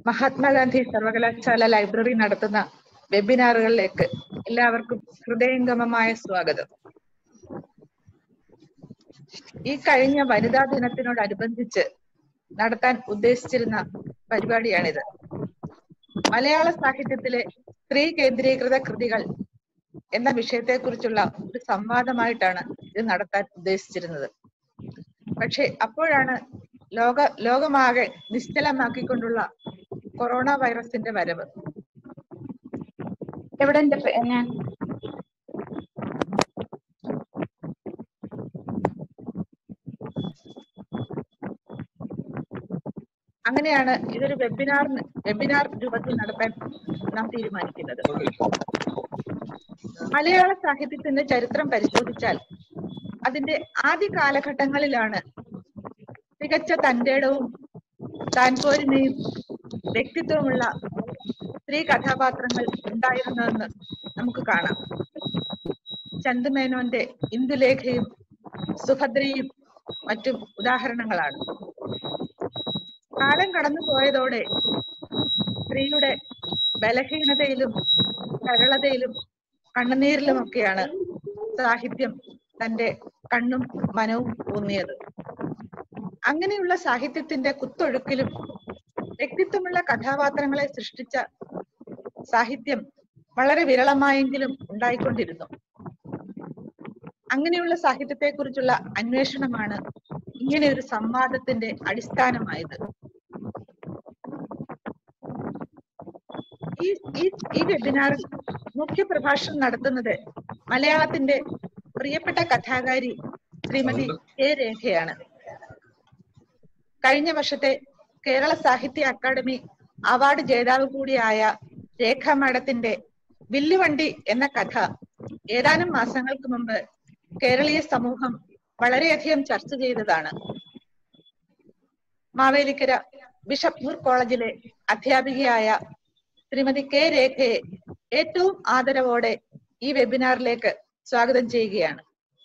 മഹാത്മാഗാന്ധി സർവകലാശാല ലൈബ്രറി നടത്തുന്ന വെബിനാറുകളിലേക്ക് എല്ലാവർക്കും ഹൃദയംഗമമായ സ്വാഗതം ഈ കഴിഞ്ഞ വനിതാ ദിനത്തിനോടനുബന്ധിച്ച് നടത്താൻ ഉദ്ദേശിച്ചിരുന്ന പരിപാടിയാണിത് മലയാള സാഹിത്യത്തിലെ സ്ത്രീ കേന്ദ്രീകൃത കൃതികൾ എന്ന വിഷയത്തെക്കുറിച്ചുള്ള ഒരു സംവാദമായിട്ടാണ് ഇത് നടത്താൻ ഉദ്ദേശിച്ചിരുന്നത് പക്ഷെ അപ്പോഴാണ് ലോക ലോകമാകെ നിശ്ചലമാക്കിക്കൊണ്ടുള്ള കൊറോണ വൈറസിന്റെ വരവ് എവിടെ എന്റെ പേ- ഞാൻ അങ്ങനെയാണ് ഇതൊരു വെബിനാറിന് വെബിനാർ രൂപത്തിൽ നടത്താൻ നാം തീരുമാനിക്കുന്നത് മലയാള സാഹിത്യത്തിന്റെ ചരിത്രം പരിശോധിച്ചാൽ അതിന്റെ ആദ്യ കാലഘട്ടങ്ങളിലാണ് തികച്ച തന്റേടവും താൻപോരിനെയും വ്യക്തിത്വമുള്ള സ്ത്രീ കഥാപാത്രങ്ങൾ ഉണ്ടായിരുന്നതെന്ന് നമുക്ക് കാണാം ചന്തുമേനോന്റെ ഇന്ദുലേഖയും സുഭദ്രയും മറ്റും ഉദാഹരണങ്ങളാണ് കാലം കടന്നു പോയതോടെ സ്ത്രീയുടെ ബലഹീനതയിലും സരളതയിലും കണ്ണുനീരിലുമൊക്കെയാണ് സാഹിത്യം തന്റെ കണ്ണും മനവും ഊന്നിയത് അങ്ങനെയുള്ള സാഹിത്യത്തിന്റെ കുത്തൊഴുക്കിലും വ്യക്തിത്വമുള്ള കഥാപാത്രങ്ങളെ സൃഷ്ടിച്ച സാഹിത്യം വളരെ വിരളമായെങ്കിലും ഉണ്ടായിക്കൊണ്ടിരുന്നു അങ്ങനെയുള്ള സാഹിത്യത്തെക്കുറിച്ചുള്ള അന്വേഷണമാണ് ഇങ്ങനെ ഒരു സംവാദത്തിന്റെ അടിസ്ഥാനമായത് ഈ ഈ ഈ വെബിനാറിൽ മുഖ്യ പ്രഭാഷണം നടത്തുന്നത് മലയാളത്തിന്റെ പ്രിയപ്പെട്ട കഥാകാരി ശ്രീമതി കെ രേഖയാണ് കഴിഞ്ഞ വർഷത്തെ കേരള സാഹിത്യ അക്കാദമി അവാർഡ് ജേതാവ് കൂടിയായ രേഖ മാഡത്തിന്റെ വില്ലുവണ്ടി എന്ന കഥ ഏതാനും മാസങ്ങൾക്ക് മുമ്പ് കേരളീയ സമൂഹം വളരെയധികം ചർച്ച ചെയ്തതാണ് മാവേലിക്കര ബിഷപ്പ് മൂർ കോളേജിലെ അധ്യാപികയായ ശ്രീമതി കെ രേഖയെ ഏറ്റവും ആദരവോടെ ഈ വെബിനാറിലേക്ക് സ്വാഗതം ചെയ്യുകയാണ്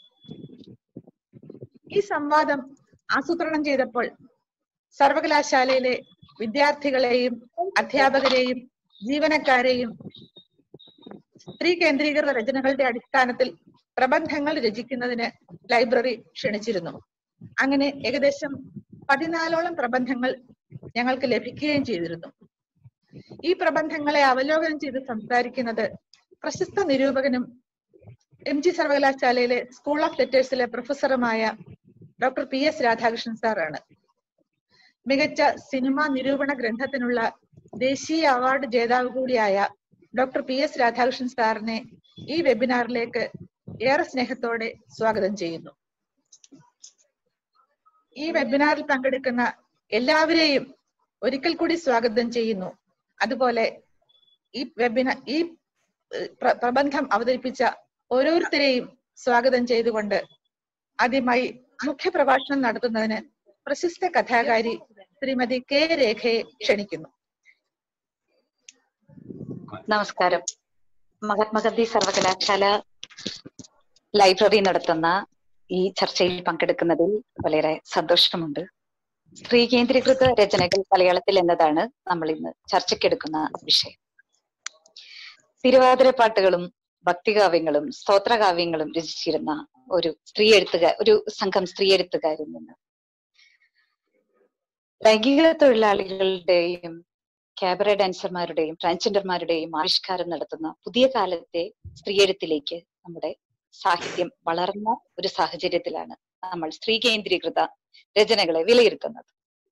ഈ സംവാദം ആസൂത്രണം ചെയ്തപ്പോൾ സർവകലാശാലയിലെ വിദ്യാർത്ഥികളെയും അധ്യാപകരെയും ജീവനക്കാരെയും സ്ത്രീ കേന്ദ്രീകൃത രചനകളുടെ അടിസ്ഥാനത്തിൽ പ്രബന്ധങ്ങൾ രചിക്കുന്നതിന് ലൈബ്രറി ക്ഷണിച്ചിരുന്നു അങ്ങനെ ഏകദേശം പതിനാലോളം പ്രബന്ധങ്ങൾ ഞങ്ങൾക്ക് ലഭിക്കുകയും ചെയ്തിരുന്നു ഈ പ്രബന്ധങ്ങളെ അവലോകനം ചെയ്ത് സംസാരിക്കുന്നത് പ്രശസ്ത നിരൂപകനും എം ജി സർവകലാശാലയിലെ സ്കൂൾ ഓഫ് ലെറ്റേഴ്സിലെ പ്രൊഫസറുമായ ഡോക്ടർ പി എസ് രാധാകൃഷ്ണൻ സാറാണ് മികച്ച സിനിമാ നിരൂപണ ഗ്രന്ഥത്തിനുള്ള ദേശീയ അവാർഡ് ജേതാവ് കൂടിയായ ഡോക്ടർ പി എസ് രാധാകൃഷ്ണൻ സാറിനെ ഈ വെബിനാറിലേക്ക് ഏറെ സ്നേഹത്തോടെ സ്വാഗതം ചെയ്യുന്നു ഈ വെബിനാറിൽ പങ്കെടുക്കുന്ന എല്ലാവരെയും ഒരിക്കൽ കൂടി സ്വാഗതം ചെയ്യുന്നു അതുപോലെ ഈ വെബിന ഈ ഏഹ്, പ്ര- പ്രബന്ധം അവതരിപ്പിച്ച ഓരോരുത്തരെയും സ്വാഗതം ചെയ്തുകൊണ്ട് ആദ്യമായി മുഖ്യ പ്രഭാഷണം നടത്തുന്നതിന് പ്രശസ്ത കഥാകാരി ശ്രീമതി കെ രേഖയെ ക്ഷണിക്കുന്നു നമസ്കാരം മഹാത്മാഗാന്ധി സർവകലാശാല ലൈബ്രറി നടത്തുന്ന ഈ ചർച്ചയിൽ പങ്കെടുക്കുന്നതിൽ വളരെ സന്തോഷമുണ്ട് സ്ത്രീ കേന്ദ്രീകൃത രചനകൾ മലയാളത്തിൽ എന്നതാണ് നമ്മൾ ഇന്ന് ചർച്ചയ്ക്കെടുക്കുന്ന വിഷയം തിരുവാതിര പാട്ടുകളും ഭക്തികാവ്യങ്ങളും സ്തോത്രകാവ്യങ്ങളും രചിച്ചിരുന്ന ഒരു സ്ത്രീ എഴുത്തുകാർ ഒരു സംഘം സ്ത്രീ എഴുത്തുകാരിൽ നിന്ന് ലൈംഗിക തൊഴിലാളികളുടെയും ക്യാബറ ഡാൻസർമാരുടെയും ട്രാൻസ്ജെൻഡർമാരുടെയും ആവിഷ്കാരം നടത്തുന്ന പുതിയ കാലത്തെ സ്ത്രീയെഴുത്തിലേക്ക് നമ്മുടെ സാഹിത്യം വളർന്ന ഒരു സാഹചര്യത്തിലാണ് നമ്മൾ സ്ത്രീ കേന്ദ്രീകൃത രചനകളെ വിലയിരുത്തുന്നത്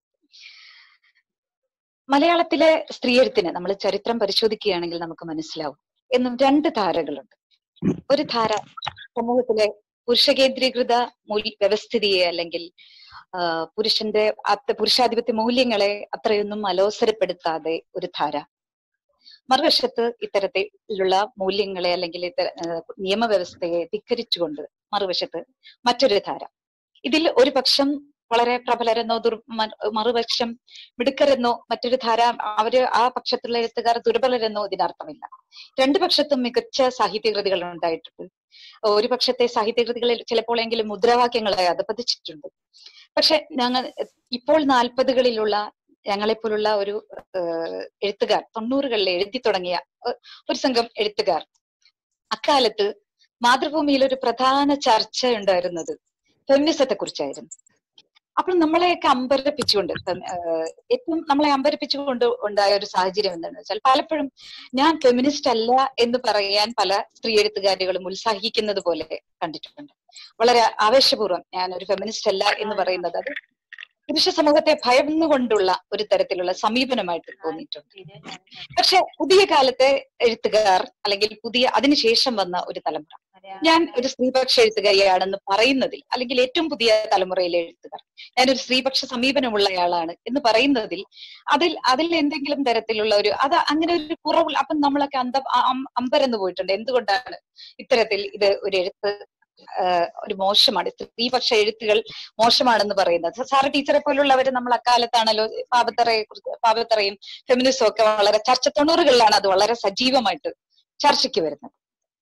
മലയാളത്തിലെ സ്ത്രീയെഴുത്തിന് നമ്മൾ ചരിത്രം പരിശോധിക്കുകയാണെങ്കിൽ നമുക്ക് മനസ്സിലാവും എന്നും രണ്ട് ധാരകളുണ്ട് ഒരു ധാര സമൂഹത്തിലെ പുരുഷ കേന്ദ്രീകൃത മൂല്യ വ്യവസ്ഥിതിയെ അല്ലെങ്കിൽ ആ, പുരുഷന്റെ അത്ത- പുരുഷാധിപത്യ മൂല്യങ്ങളെ അത്രയൊന്നും അലോസരപ്പെടുത്താതെ ഒരു ധാര മറുവശത്ത് ഇത്തരത്തിലുള്ള മൂല്യങ്ങളെ അല്ലെങ്കിൽ ഇത്തര ആ, നിയമവ്യവസ്ഥയെ ധിക്കരിച്ചുകൊണ്ട് മറുവശത്ത് മറ്റൊരു ധാര ഇതിൽ ഒരു പക്ഷം വളരെ പ്രബലരെന്നോ ദുർ മ- മറുപക്ഷം മിടുക്കരെന്നോ മറ്റൊരു ധാര അവര് ആ പക്ഷത്തുള്ള എഴുത്തുകാർ ദുർബലരെന്നോ ഇതിനർത്ഥമില്ല രണ്ടു പക്ഷത്തും മികച്ച സാഹിത്യകൃതികൾ ഉണ്ടായിട്ടുണ്ട് ഒരു പക്ഷത്തെ സാഹിത്യകൃതികളിൽ ചിലപ്പോഴെങ്കിലും മുദ്രാവാക്യങ്ങളെ അധപതിച്ചിട്ടുണ്ട് പക്ഷെ ഞങ്ങൾ ഇപ്പോൾ നാൽപ്പതുകളിലുള്ള ഞങ്ങളെപ്പോലുള്ള ഒരു ഏഹ്, എഴുത്തുകാർ തൊണ്ണൂറുകളിൽ എഴുതി തുടങ്ങിയ ഒ- ഒരു സംഘം എഴുത്തുകാർ അക്കാലത്ത് മാതൃഭൂമിയിൽ ഒരു പ്രധാന ചർച്ച ഉണ്ടായിരുന്നത് ഫെമിനിസത്തെ കുറിച്ചായിരുന്നു അപ്പോൾ നമ്മളെയൊക്കെ അമ്പരപ്പിച്ചുകൊണ്ട് ഫെം- ഏഹ്, ഏറ്റവും നമ്മളെ അമ്പരപ്പിച്ചുകൊണ്ട് ഉണ്ടായ ഒരു സാഹചര്യം എന്താണെന്ന് വെച്ചാൽ പലപ്പോഴും ഞാൻ ഫെമിനിസ്റ്റ് അല്ല എന്ന് പറയാൻ പല സ്ത്രീ എഴുത്തുകാരികളും ഉത്സാഹിക്കുന്നത് പോലെ കണ്ടിട്ടുണ്ട് വളരെ ആവേശപൂർവ്വം ഞാൻ ഒരു ഫെമിനിസ്റ്റ് അല്ല എന്ന് പറയുന്നത് അത് പുരുഷ സമൂഹത്തെ ഭയന്നുകൊണ്ടുള്ള ഒരു തരത്തിലുള്ള സമീപനമായിട്ട് തോന്നിയിട്ടുണ്ട് പക്ഷെ പുതിയ കാലത്തെ എഴുത്തുകാർ അല്ലെങ്കിൽ പുതിയ അതിനുശേഷം വന്ന ഒരു തലമുറ ഞാൻ ഒരു സ്ത്രീപക്ഷ എഴുത്തുകാരിയാണെന്ന് പറയുന്നതിൽ അല്ലെങ്കിൽ ഏറ്റവും പുതിയ തലമുറയിലെ എഴുത്തുകാർ ഞാനൊരു സ്ത്രീപക്ഷ സമീപനമുള്ളയാളാണ് എന്ന് പറയുന്നതിൽ അതിൽ അതിൽ എന്തെങ്കിലും തരത്തിലുള്ള ഒരു അത് അങ്ങനെ ഒരു കുറവ് അപ്പം നമ്മളൊക്കെ അന്ത അം- അമ്പരന്ന് പോയിട്ടുണ്ട് എന്തുകൊണ്ടാണ് ഇത്തരത്തിൽ ഇത് ഒരു എഴുത്ത് ആഹ് ഒരു മോശമാണ് സ്ത്രീപക്ഷ എഴുത്തുകൾ മോശമാണെന്ന് പറയുന്നത് സാറ് ടീച്ചറെ പോലുള്ളവർ നമ്മൾ അക്കാലത്താണല്ലോ പാപത്തറയെ കുറിച്ച് പാപത്തറയും ഫെമിനിസവും ഒക്കെ വളരെ ചർച്ച തൊണ്ണൂറുകളിലാണ് അത് വളരെ സജീവമായിട്ട് ചർച്ചയ്ക്ക് വരുന്നത്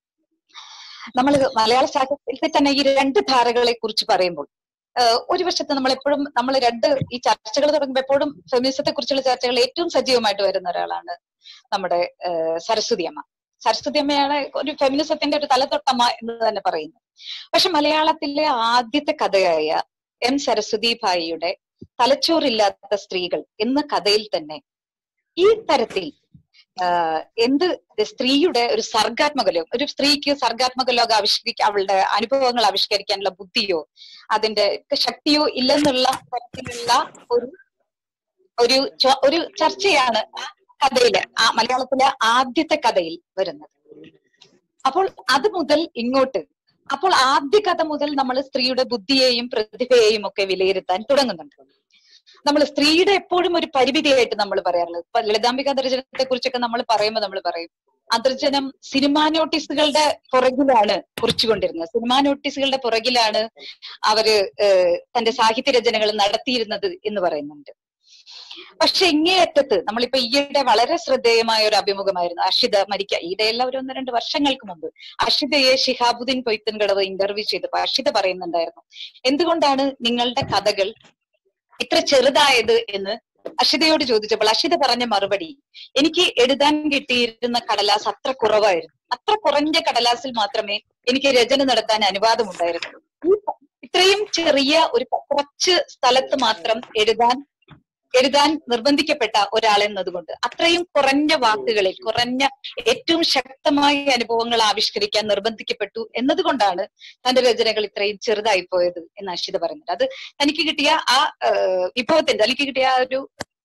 നമ്മൾ മലയാള സാഹിത്യത്തിൽ തന്നെ ഈ രണ്ട് ധാരകളെ കുറിച്ച് പറയുമ്പോൾ ആഹ് ഒരു വശത്ത് നമ്മൾ എപ്പോഴും നമ്മൾ രണ്ട് ഈ ചർച്ചകൾ തുടങ്ങുമ്പോൾ എപ്പോഴും ഫെമിനിസത്തെ കുറിച്ചുള്ള ചർച്ചകൾ ഏറ്റവും സജീവമായിട്ട് വരുന്ന ഒരാളാണ് നമ്മുടെ ആഹ് സരസ്വതി അമ്മ സരസ്വതി അമ്മയാണ് ഒരു ഫെമിനിസത്തിന്റെ ഒരു തലതൊട്ടമ്മ എന്ന് തന്നെ പറയുന്നത് പക്ഷെ മലയാളത്തിലെ ആദ്യത്തെ കഥയായ എം സരസ്വതി ഭായിയുടെ തലച്ചോറില്ലാത്ത സ്ത്രീകൾ എന്ന കഥയിൽ തന്നെ ഈ തരത്തിൽ ആഹ് എന്ത് സ്ത്രീയുടെ ഒരു സർഗാത്മക ലോകം ഒരു സ്ത്രീക്ക് സർഗാത്മക ലോകം ആവിഷ്കരിക്കാൻ അവളുടെ അനുഭവങ്ങൾ ആവിഷ്കരിക്കാനുള്ള ബുദ്ധിയോ അതിന്റെ ശക്തിയോ ഇല്ലെന്നുള്ള തരത്തിലുള്ള ഒരു ഒരു ചോ- ഒരു ചർച്ചയാണ് ആ കഥയില് ആ മലയാളത്തിലെ ആദ്യത്തെ കഥയിൽ വരുന്നത് അപ്പോൾ അത് മുതൽ ഇങ്ങോട്ട് അപ്പോൾ ആദ്യ കഥ മുതൽ നമ്മൾ സ്ത്രീയുടെ ബുദ്ധിയെയും പ്രതിഭയെയും ഒക്കെ വിലയിരുത്താൻ തുടങ്ങുന്നുണ്ട് നമ്മൾ സ്ത്രീയുടെ എപ്പോഴും ഒരു പരിമിതിയായിട്ട് നമ്മൾ പറയാറുള്ളത് ഇപ്പൊ ലളിതാംബിക ദർശനത്തെ കുറിച്ചൊക്കെ നമ്മൾ പറയുമ്പോൾ നമ്മൾ പറയും അദർജനം സിനിമാ നോട്ടീസുകളുടെ പുറകിലാണ് കുറിച്ചുകൊണ്ടിരുന്നത് സിനിമാ നോട്ടീസുകളുടെ പുറകിലാണ് അവര് ഏഹ് തന്റെ സാഹിത്യ രചനകൾ നടത്തിയിരുന്നത് എന്ന് പറയുന്നുണ്ട് പക്ഷെ ഇങ്ങേയറ്റത്ത് നമ്മളിപ്പോ ഈയിടെ വളരെ ശ്രദ്ധേയമായ ഒരു അഭിമുഖമായിരുന്നു അഷിത മരിക്ക ഈയിടെയല്ല ഒരു ഒന്ന് രണ്ട് വർഷങ്ങൾക്ക് മുമ്പ് അഷിതയെ ഷിഹാബുദ്ദീൻ പൊയ്ത്തൻകടവ് ഇന്റർവ്യൂ ചെയ്തപ്പോ അഷിത പറയുന്നുണ്ടായിരുന്നു എന്തുകൊണ്ടാണ് നിങ്ങളുടെ കഥകൾ ഇത്ര ചെറുതായത് എന്ന് അഷിതയോട് ചോദിച്ചപ്പോൾ അഷിത പറഞ്ഞ മറുപടി എനിക്ക് എഴുതാൻ കിട്ടിയിരുന്ന കടലാസ് അത്ര കുറവായിരുന്നു അത്ര കുറഞ്ഞ കടലാസിൽ മാത്രമേ എനിക്ക് രചന നടത്താൻ അനുവാദമുണ്ടായിരുന്നു ഈ ഇത്രയും ചെറിയ ഒരു കുറച്ച് സ്ഥലത്ത് മാത്രം എഴുതാൻ എഴുതാൻ നിർബന്ധിക്കപ്പെട്ട ഒരാൾ എന്നതുകൊണ്ട് അത്രയും കുറഞ്ഞ വാക്കുകളിൽ കുറഞ്ഞ ഏറ്റവും ശക്തമായ അനുഭവങ്ങൾ ആവിഷ്കരിക്കാൻ നിർബന്ധിക്കപ്പെട്ടു എന്നതുകൊണ്ടാണ് തന്റെ രചനകൾ ഇത്രയും ചെറുതായി പോയത് എന്ന് അഷിത പറയുന്നുണ്ട് അത് തനിക്ക് കിട്ടിയ ആ ഏഹ്, വിഭവത്തിന്റെ തനിക്ക് കിട്ടിയ ആ ഒരു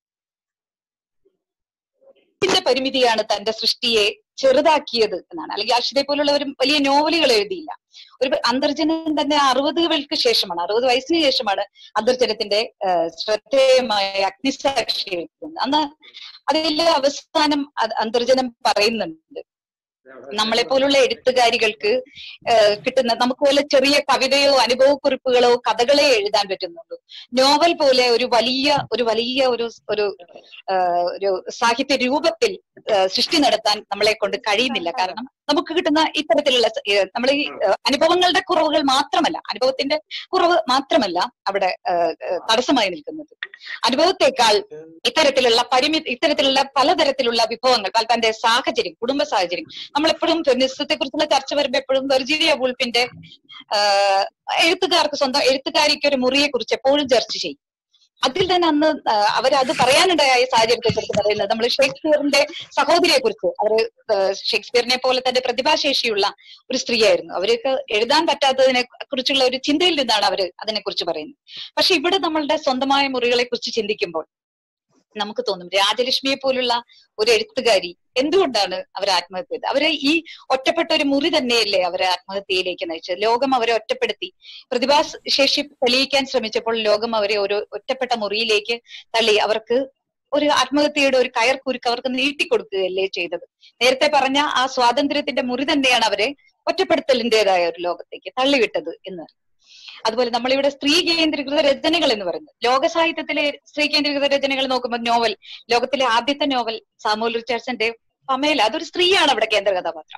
ത്തിന്റെ പരിമിതിയാണ് തന്റെ സൃഷ്ടിയെ ചെറുതാക്കിയത് എന്നാണ് അല്ലെങ്കിൽ അഷിതയെ പോലുള്ള ഒരു വലിയ നോവലുകൾ എഴുതിയില്ല ഒരു അന്തർജനം തന്നെ അറുപതുകൾക്ക് ശേഷമാണ് അറുപത് വയസ്സിന് ശേഷമാണ് അന്തർജനത്തിന്റെ ഏഹ്, ശ്രദ്ധേയമായ അഗ്നിസാക്ഷി എഴുതുന്നത് അന്ന് അതിലെ അവസാനം അത് അന്തർജനം പറയുന്നുണ്ട് നമ്മളെ പോലുള്ള എഴുത്തുകാരികൾക്ക് ഏഹ്, കിട്ടുന്ന നമുക്ക് പോലെ ചെറിയ കവിതയോ അനുഭവക്കുറിപ്പുകളോ കഥകളെ എഴുതാൻ പറ്റുന്നുള്ളൂ നോവൽ പോലെ ഒരു വലിയ ഒരു വലിയ ഒരു ഒരു ഏഹ്, ഒരു സാഹിത്യ രൂപത്തിൽ ഏഹ്, സൃഷ്ടി നടത്താൻ നമ്മളെ കൊണ്ട് കഴിയുന്നില്ല കാരണം നമുക്ക് കിട്ടുന്ന ഇത്തരത്തിലുള്ള നമ്മൾ ഈ ഏഹ്, അനുഭവങ്ങളുടെ കുറവുകൾ മാത്രമല്ല അനുഭവത്തിന്റെ കുറവ് മാത്രമല്ല അവിടെ ഏഹ്, ഏഹ്, തടസ്സമായി നിൽക്കുന്നത് അനുഭവത്തെക്കാൾ ഇത്തരത്തിലുള്ള പരിമിതി ഇത്തരത്തിലുള്ള പലതരത്തിലുള്ള വിഭവങ്ങൾ പല തന്റെ സാഹചര്യം കുടുംബ സാഹചര്യം നമ്മളെപ്പോഴും ഫെമിനിസത്തെ കുറിച്ചുള്ള ചർച്ച വരുമ്പോൾ എപ്പോഴും വെർജീനിയ വൂൾഫിന്റെ ആഹ് എഴുത്തുകാർക്ക് സ്വന്തം എഴുത്തുകാരിക്ക് ഒരു മുറിയെ കുറിച്ച് എപ്പോഴും ചർച്ച ചെയ്യും അതിൽ തന്നെ അന്ന് ആഹ് അവരത് പറയാനുണ്ടായ സാഹചര്യത്തെ കുറിച്ച് പറയുന്നത് നമ്മൾ ഷേക്സ്പിയറിന്റെ സഹോദരിയെ കുറിച്ച് അവര് ആഹ് ഷേക്സ്പിയറിനെ പോലെ തന്നെ പ്രതിഭാശേഷിയുള്ള ഒരു സ്ത്രീയായിരുന്നു അവർക്ക് എഴുതാൻ പറ്റാത്തതിനെ കുറിച്ചുള്ള ഒരു ചിന്തയിൽ നിന്നാണ് അവര് അതിനെ കുറിച്ച് പറയുന്നത് പക്ഷെ ഇവിടെ നമ്മളുടെ സ്വന്തമായ മുറികളെ കുറിച്ച് ചിന്തിക്കുമ്പോൾ നമുക്ക് തോന്നും രാജലക്ഷ്മിയെ പോലുള്ള ഒരു എഴുത്തുകാരി എന്തുകൊണ്ടാണ് അവർ ആത്മഹത്യ ചെയ്തത് അവരെ ഈ ഒറ്റപ്പെട്ട ഒരു മുറി തന്നെയല്ലേ അവരെ ആത്മഹത്യയിലേക്ക് നയിച്ചത് ലോകം അവരെ ഒറ്റപ്പെടുത്തി പ്രതിഭാശേഷി തെളിയിക്കാൻ ശ്രമിച്ചപ്പോൾ ലോകം അവരെ ഒരു ഒറ്റപ്പെട്ട മുറിയിലേക്ക് തള്ളി അവർക്ക് ഒരു ആത്മഹത്യയുടെ ഒരു കയർ കുരുക്ക് അവർക്ക് നീട്ടിക്കൊടുക്കുകയല്ലേ ചെയ്തത് നേരത്തെ പറഞ്ഞ ആ സ്വാതന്ത്ര്യത്തിന്റെ മുറി തന്നെയാണ് അവരെ ഒറ്റപ്പെടുത്തലിന്റേതായ ഒരു ലോകത്തേക്ക് തള്ളിവിട്ടത് എന്ന് അതുപോലെ നമ്മളിവിടെ സ്ത്രീ കേന്ദ്രീകൃത രചനകൾ എന്ന് പറയുന്നത് ലോക സാഹിത്യത്തിലെ സ്ത്രീ കേന്ദ്രീകൃത രചനകൾ നോക്കുമ്പോൾ നോവൽ ലോകത്തിലെ ആദ്യത്തെ നോവൽ സാമുവൽ റിച്ചാർഡ്സന്റെ പമേല അതൊരു സ്ത്രീയാണ് അവിടെ കേന്ദ്ര കഥാപാത്രം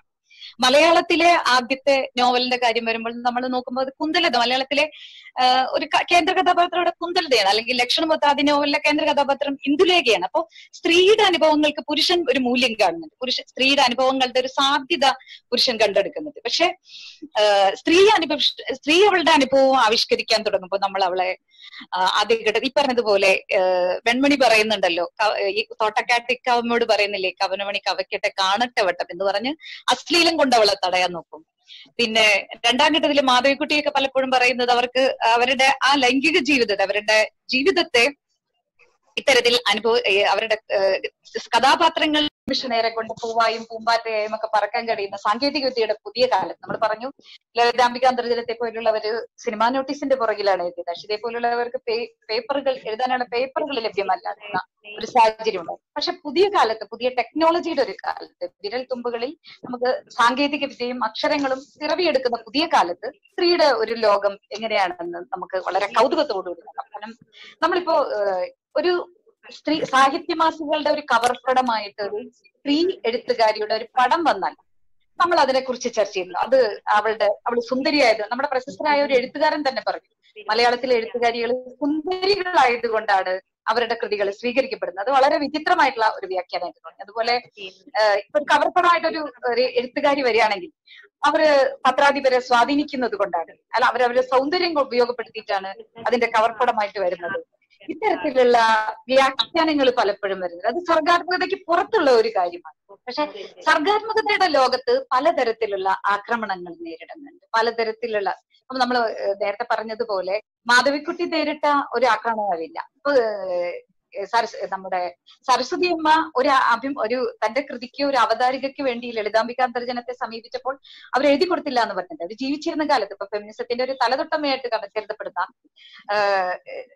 മലയാളത്തിലെ ആദ്യത്തെ നോവലിന്റെ കാര്യം വരുമ്പോൾ നമ്മൾ നോക്കുമ്പോൾ അത് കുന്തലത മലയാളത്തിലെ ആഹ് ഒരു ക- കേന്ദ്ര കഥാപാത്രം ഇവിടെ കുന്തലതയാണ് അല്ലെങ്കിൽ ലക്ഷണമൊത്താതി നോവലിലെ കേന്ദ്ര കഥാപാത്രം ഇന്ദുലേഖയാണ് അപ്പോ സ്ത്രീയുടെ അനുഭവങ്ങൾക്ക് പുരുഷൻ ഒരു മൂല്യം കാണുന്നുണ്ട് പുരുഷൻ സ്ത്രീയുടെ അനുഭവങ്ങളുടെ ഒരു സാധ്യത പുരുഷൻ കണ്ടെടുക്കുന്നുണ്ട് പക്ഷെ ആഹ് സ്ത്രീ അനുഭവ സ്ത്രീ അവളുടെ അനുഭവം ആവിഷ്കരിക്കാൻ തുടങ്ങുമ്പോൾ നമ്മൾ അവളെ ആഹ് ആദ്യഘട്ടത്തിൽ ഈ പറഞ്ഞതുപോലെ ആഹ് വെൺമണി പറയുന്നുണ്ടല്ലോ ക- ഈ തോട്ടക്കാട്ടി കവനോട് പറയുന്നില്ലേ കവനമണി കവയ്ക്കട്ടെ കാണട്ടെ വട്ടം എന്ന് പറഞ്ഞ് അശ്ലീലം കൊണ്ട് അവളെ തടയാൻ നോക്കും പിന്നെ രണ്ടാം ഘട്ടത്തിൽ മാധവിക്കുട്ടിയൊക്കെ പലപ്പോഴും പറയുന്നത് അവർക്ക് അവരുടെ ആ ലൈംഗിക ജീവിതത്തെ അവരുടെ ജീവിതത്തെ ഇത്തരത്തിൽ അനുഭവ ഏ, അവരുടെ ഏഹ്, കഥാപാത്രങ്ങൾ നിമിഷ നേരം കൊണ്ട് പൂവായും പൂമ്പാറ്റയായും ഒക്കെ പറക്കാൻ കഴിയുന്ന സാങ്കേതിക വിദ്യയുടെ പുതിയ കാലത്ത് നമ്മൾ പറഞ്ഞു ലളിതാംബിക അന്തർജലത്തെ പോലുള്ളവര് സിനിമാ നോട്ടീസിന്റെ പുറകിലാണ് എത്തിയത് അക്ഷിതയെ പോലുള്ളവർക്ക് പേ- പേപ്പറുകൾ എഴുതാനുള്ള പേപ്പറുകൾ ലഭ്യമല്ലാത്ത ഒരു സാഹചര്യം ഉണ്ടായി പക്ഷെ പുതിയ കാലത്ത് പുതിയ ടെക്നോളജിയുടെ ഒരു കാലത്ത് വിരൽ തുമ്പുകളിൽ നമുക്ക് സാങ്കേതിക വിദ്യയും അക്ഷരങ്ങളും പിറവിയെടുക്കുന്ന പുതിയ കാലത്ത് സ്ത്രീയുടെ ഒരു ലോകം എങ്ങനെയാണെന്ന് നമുക്ക് വളരെ കൗതുകത്തോടുകൂടി നോക്കാം കാരണം നമ്മളിപ്പോ ഏഹ്, ഒരു സ്ത്രീ സാഹിത്യ മാസികകളുടെ ഒരു കവർ പടമായിട്ട് ഒരു സ്ത്രീ എഴുത്തുകാരിയുടെ ഒരു പടം വന്നാൽ നമ്മൾ അതിനെക്കുറിച്ച് ചർച്ച ചെയ്യുന്നു അത് അവളുടെ അവൾ സുന്ദരിയായത് നമ്മുടെ പ്രശസ്തരായ ഒരു എഴുത്തുകാരൻ തന്നെ പറഞ്ഞു മലയാളത്തിലെ എഴുത്തുകാരികൾ സുന്ദരികളായതുകൊണ്ടാണ് അവരുടെ കൃതികൾ സ്വീകരിക്കപ്പെടുന്നത് അത് വളരെ വിചിത്രമായിട്ടുള്ള ഒരു വ്യാഖ്യാനമായിട്ട് തോന്നി അതുപോലെ ഏഹ് ഇപ്പൊ ഒരു കവർപ്പണമായിട്ടൊരു ഒരു എഴുത്തുകാരി വരികയാണെങ്കിൽ അവര് പത്രാധിപരെ സ്വാധീനിക്കുന്നത് കൊണ്ടാണ് അല്ല അവരവരുടെ സൗന്ദര്യം ഉപയോഗപ്പെടുത്തിയിട്ടാണ് അതിന്റെ കവർപ്പടമായിട്ട് വരുന്നത് ഇത്തരത്തിലുള്ള വ്യാഖ്യാനങ്ങൾ പലപ്പോഴും വരുന്നത് അത് സർഗാത്മകതയ്ക്ക് പുറത്തുള്ള ഒരു കാര്യമാണ് പക്ഷെ സർഗാത്മകതയുടെ ലോകത്ത് പലതരത്തിലുള്ള ആക്രമണങ്ങൾ നേരിടുന്നുണ്ട് പലതരത്തിലുള്ള അപ്പൊ നമ്മൾ നേരത്തെ പറഞ്ഞതുപോലെ മാധവിക്കുട്ടി നേരിട്ട ഒരു ആക്രമണമില്ല ഇപ്പൊ ഏഹ്, സരസ് നമ്മുടെ സരസ്വതി അമ്മ ഒരു അഭി ഒരു തന്റെ കൃതിക്ക് ഒരു അവതാരികയ്ക്ക് വേണ്ടി ലളിതാംബിക അന്തർജനത്തെ സമീപിച്ചപ്പോൾ അവർ എഴുതി കൊടുത്തില്ല എന്ന് പറഞ്ഞിട്ട് അവർ ജീവിച്ചിരുന്ന കാലത്ത് ഇപ്പൊ ഫെമിനിസത്തിന്റെ ഒരു തലതൊട്ടമ്മയായിട്ട് കണ- കരുതപ്പെടുന്ന ആഹ്,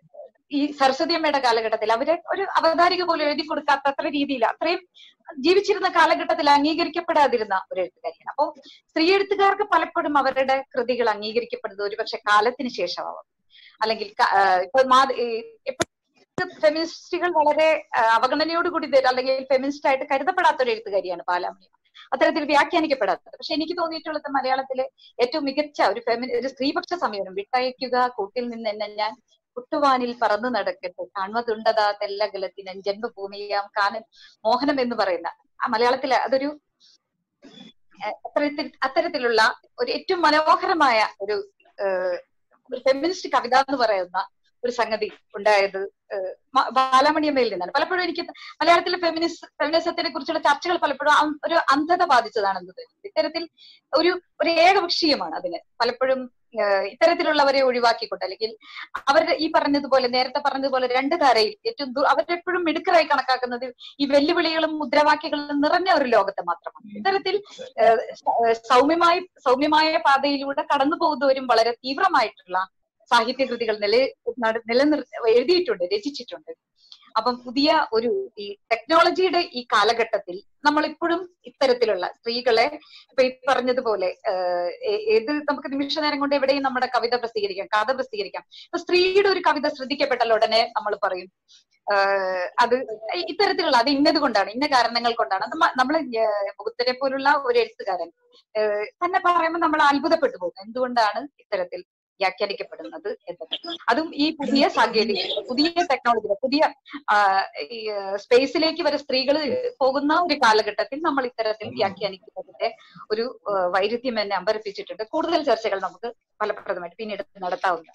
ഈ സരസ്വതി അമ്മയുടെ കാലഘട്ടത്തിൽ അവരെ ഒരു അവതാരിക പോലും എഴുതി കൊടുക്കാത്ത അത്ര രീതിയിൽ അത്രയും ജീവിച്ചിരുന്ന കാലഘട്ടത്തിൽ അംഗീകരിക്കപ്പെടാതിരുന്ന ഒരു എഴുത്തുകാരിയാണ് അപ്പോ സ്ത്രീ എഴുത്തുകാർക്ക് പലപ്പോഴും അവരുടെ കൃതികൾ അംഗീകരിക്കപ്പെടുന്നത് ഒരുപക്ഷെ കാലത്തിന് ശേഷമാവും അല്ലെങ്കിൽ ക- ആഹ് ഇപ്പൊ മാ- ഈ എപ്പ- ഫെമിനിസ്റ്റുകൾ വളരെ ആഹ് അവഗണനയോടുകൂടി തരും അല്ലെങ്കിൽ ഫെമിനിസ്റ്റ് ആയിട്ട് കരുതപ്പെടാത്ത ഒരു എഴുത്തുകാരിയാണ് ബാലാമണി അത്തരത്തിൽ വ്യാഖ്യാനിക്കപ്പെടാത്തത് പക്ഷെ എനിക്ക് തോന്നിയിട്ടുള്ളത് മലയാളത്തിലെ ഏറ്റവും മികച്ച ഒരു ഫെമി ഒരു സ്ത്രീപക്ഷ സമീപനം വിട്ടയക്കുക കൂട്ടിൽ നിന്ന് എന്നെ ഞാൻ കുട്ടുവാനിൽ പറന്നു നടക്കട്ടെ കാണുന്നതുണ്ടതാ തെല്ലകലത്തിന് ജന്മഭൂമിയാം കാനൻ മോഹനം എന്ന് പറയുന്ന ആ മലയാളത്തിലെ അതൊരു ഏഹ് അത്തരത്തിൽ അത്തരത്തിലുള്ള ഒരു ഏറ്റവും മനോഹരമായ ഒരു ഏഹ് ഒരു ഫെമിനിസ്റ്റ് കവിത എന്ന് പറയുന്ന ഒരു സംഗതി ഉണ്ടായത് ഏഹ് മ- ബാലാമണിയമ്മയിൽ നിന്നാണ് പലപ്പോഴും എനിക്ക് മലയാളത്തിലെ ഫെമിനിസ് ഫെമിനിസത്തിനെ കുറിച്ചുള്ള ചർച്ചകൾ പലപ്പോഴും അം- ഒരു അന്ധത ബാധിച്ചതാണെന്ന് തോന്നുന്നു ഇത്തരത്തിൽ ഒരു ഒരു ഏകപക്ഷീയമാണ് അതിന് പലപ്പോഴും ഏഹ് ഇത്തരത്തിലുള്ളവരെ ഒഴിവാക്കിക്കൊണ്ട് അല്ലെങ്കിൽ അവരുടെ ഈ പറഞ്ഞതുപോലെ നേരത്തെ പറഞ്ഞതുപോലെ രണ്ട് ധാരയിൽ ഏറ്റവും ദൂ- അവരെപ്പോഴും മിടുക്കരായി കണക്കാക്കുന്നത് ഈ വെല്ലുവിളികളും മുദ്രാവാക്യങ്ങളും നിറഞ്ഞ ഒരു ലോകത്തെ മാത്രമാണ് ഇത്തരത്തിൽ ഏഹ് സ- ഏഹ് സൗമ്യമായി സൗമ്യമായ പാതയിലൂടെ കടന്നു പോകുന്നവരും വളരെ തീവ്രമായിട്ടുള്ള സാഹിത്യ കൃതികൾ നില നട- നിലനിർ എഴുതിയിട്ടുണ്ട് രചിച്ചിട്ടുണ്ട് അപ്പം പുതിയ ഒരു ഈ ടെക്നോളജിയുടെ ഈ കാലഘട്ടത്തിൽ നമ്മൾ ഇപ്പോഴും ഇത്തരത്തിലുള്ള സ്ത്രീകളെ ഇപ്പൊ ഈ പറഞ്ഞതുപോലെ ഏഹ് ഏ- ഏത് നമുക്ക് നിമിഷ നേരം കൊണ്ട് എവിടെയും നമ്മുടെ കവിത പ്രസിദ്ധീകരിക്കാം കഥ പ്രസിദ്ധീകരിക്കാം ഇപ്പൊ സ്ത്രീയുടെ ഒരു കവിത ശ്രദ്ധിക്കപ്പെട്ടാൽ ഉടനെ നമ്മൾ പറയും ഏഹ് അത് ഇത്തരത്തിലുള്ള അത് ഇന്നത് കൊണ്ടാണ് ഇന്ന കാരണങ്ങൾ കൊണ്ടാണ് അത് നമ്മൾ മുഖത്തിനെ പോലുള്ള ഒരു എഴുത്തുകാരൻ ഏഹ് തന്നെ പറയുമ്പോൾ നമ്മൾ അത്ഭുതപ്പെട്ടു പോകും എന്തുകൊണ്ടാണ് ഇത്തരത്തിൽ വ്യാഖ്യാനിക്കപ്പെടുന്നത് എന്നത് അതും ഈ പുതിയ സാങ്കേതിക പുതിയ ടെക്നോളജി പുതിയ ആ, ഈ സ്പേസിലേക്ക് വരെ സ്ത്രീകൾ പോകുന്ന ഒരു കാലഘട്ടത്തിൽ നമ്മൾ ഇത്തരത്തിൽ വ്യാഖ്യാനിക്കുന്നതിന്റെ ഒരു ആ, വൈരുദ്ധ്യം എന്നെ അമ്പരപ്പിച്ചിട്ടുണ്ട് കൂടുതൽ ചർച്ചകൾ നമുക്ക് ഫലപ്രദമായിട്ട് പിന്നീട് നടത്താവുന്നതാണ്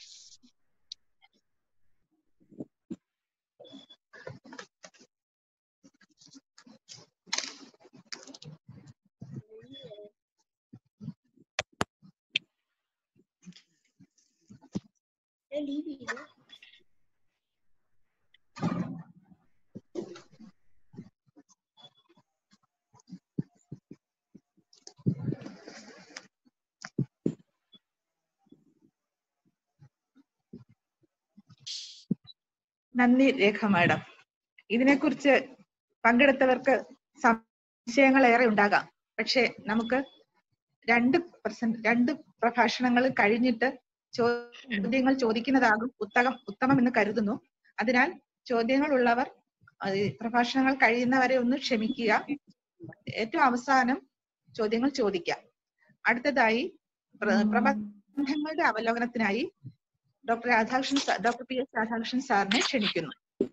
നന്ദി രേഖ മാഡം ഇതിനെക്കുറിച്ച് പങ്കെടുത്തവർക്ക് സംശയങ്ങൾ ഏറെ ഉണ്ടാകാം പക്ഷെ നമുക്ക് രണ്ട് പ്രസന്റ് രണ്ട് പ്രഭാഷണങ്ങൾ കഴിഞ്ഞിട്ട് ചോദ്യങ്ങൾ ചോദിക്കുന്നതാകും ഉത്തകം ഉത്തമം എന്ന് കരുതുന്നു അതിനാൽ ചോദ്യങ്ങൾ ഉള്ളവർ അത് പ്രഭാഷണങ്ങൾ കഴിയുന്നവരെ ഒന്ന് ക്ഷമിക്കുക ഏറ്റവും അവസാനം ചോദ്യങ്ങൾ ചോദിക്കാം അടുത്തതായി പ്ര- പ്രബന്ധങ്ങളുടെ അവലോകനത്തിനായി ഡോക്ടർ രാധാകൃഷ്ണൻ സാ- ഡോക്ടർ പി എസ് രാധാകൃഷ്ണൻ സാറിനെ ക്ഷണിക്കുന്നു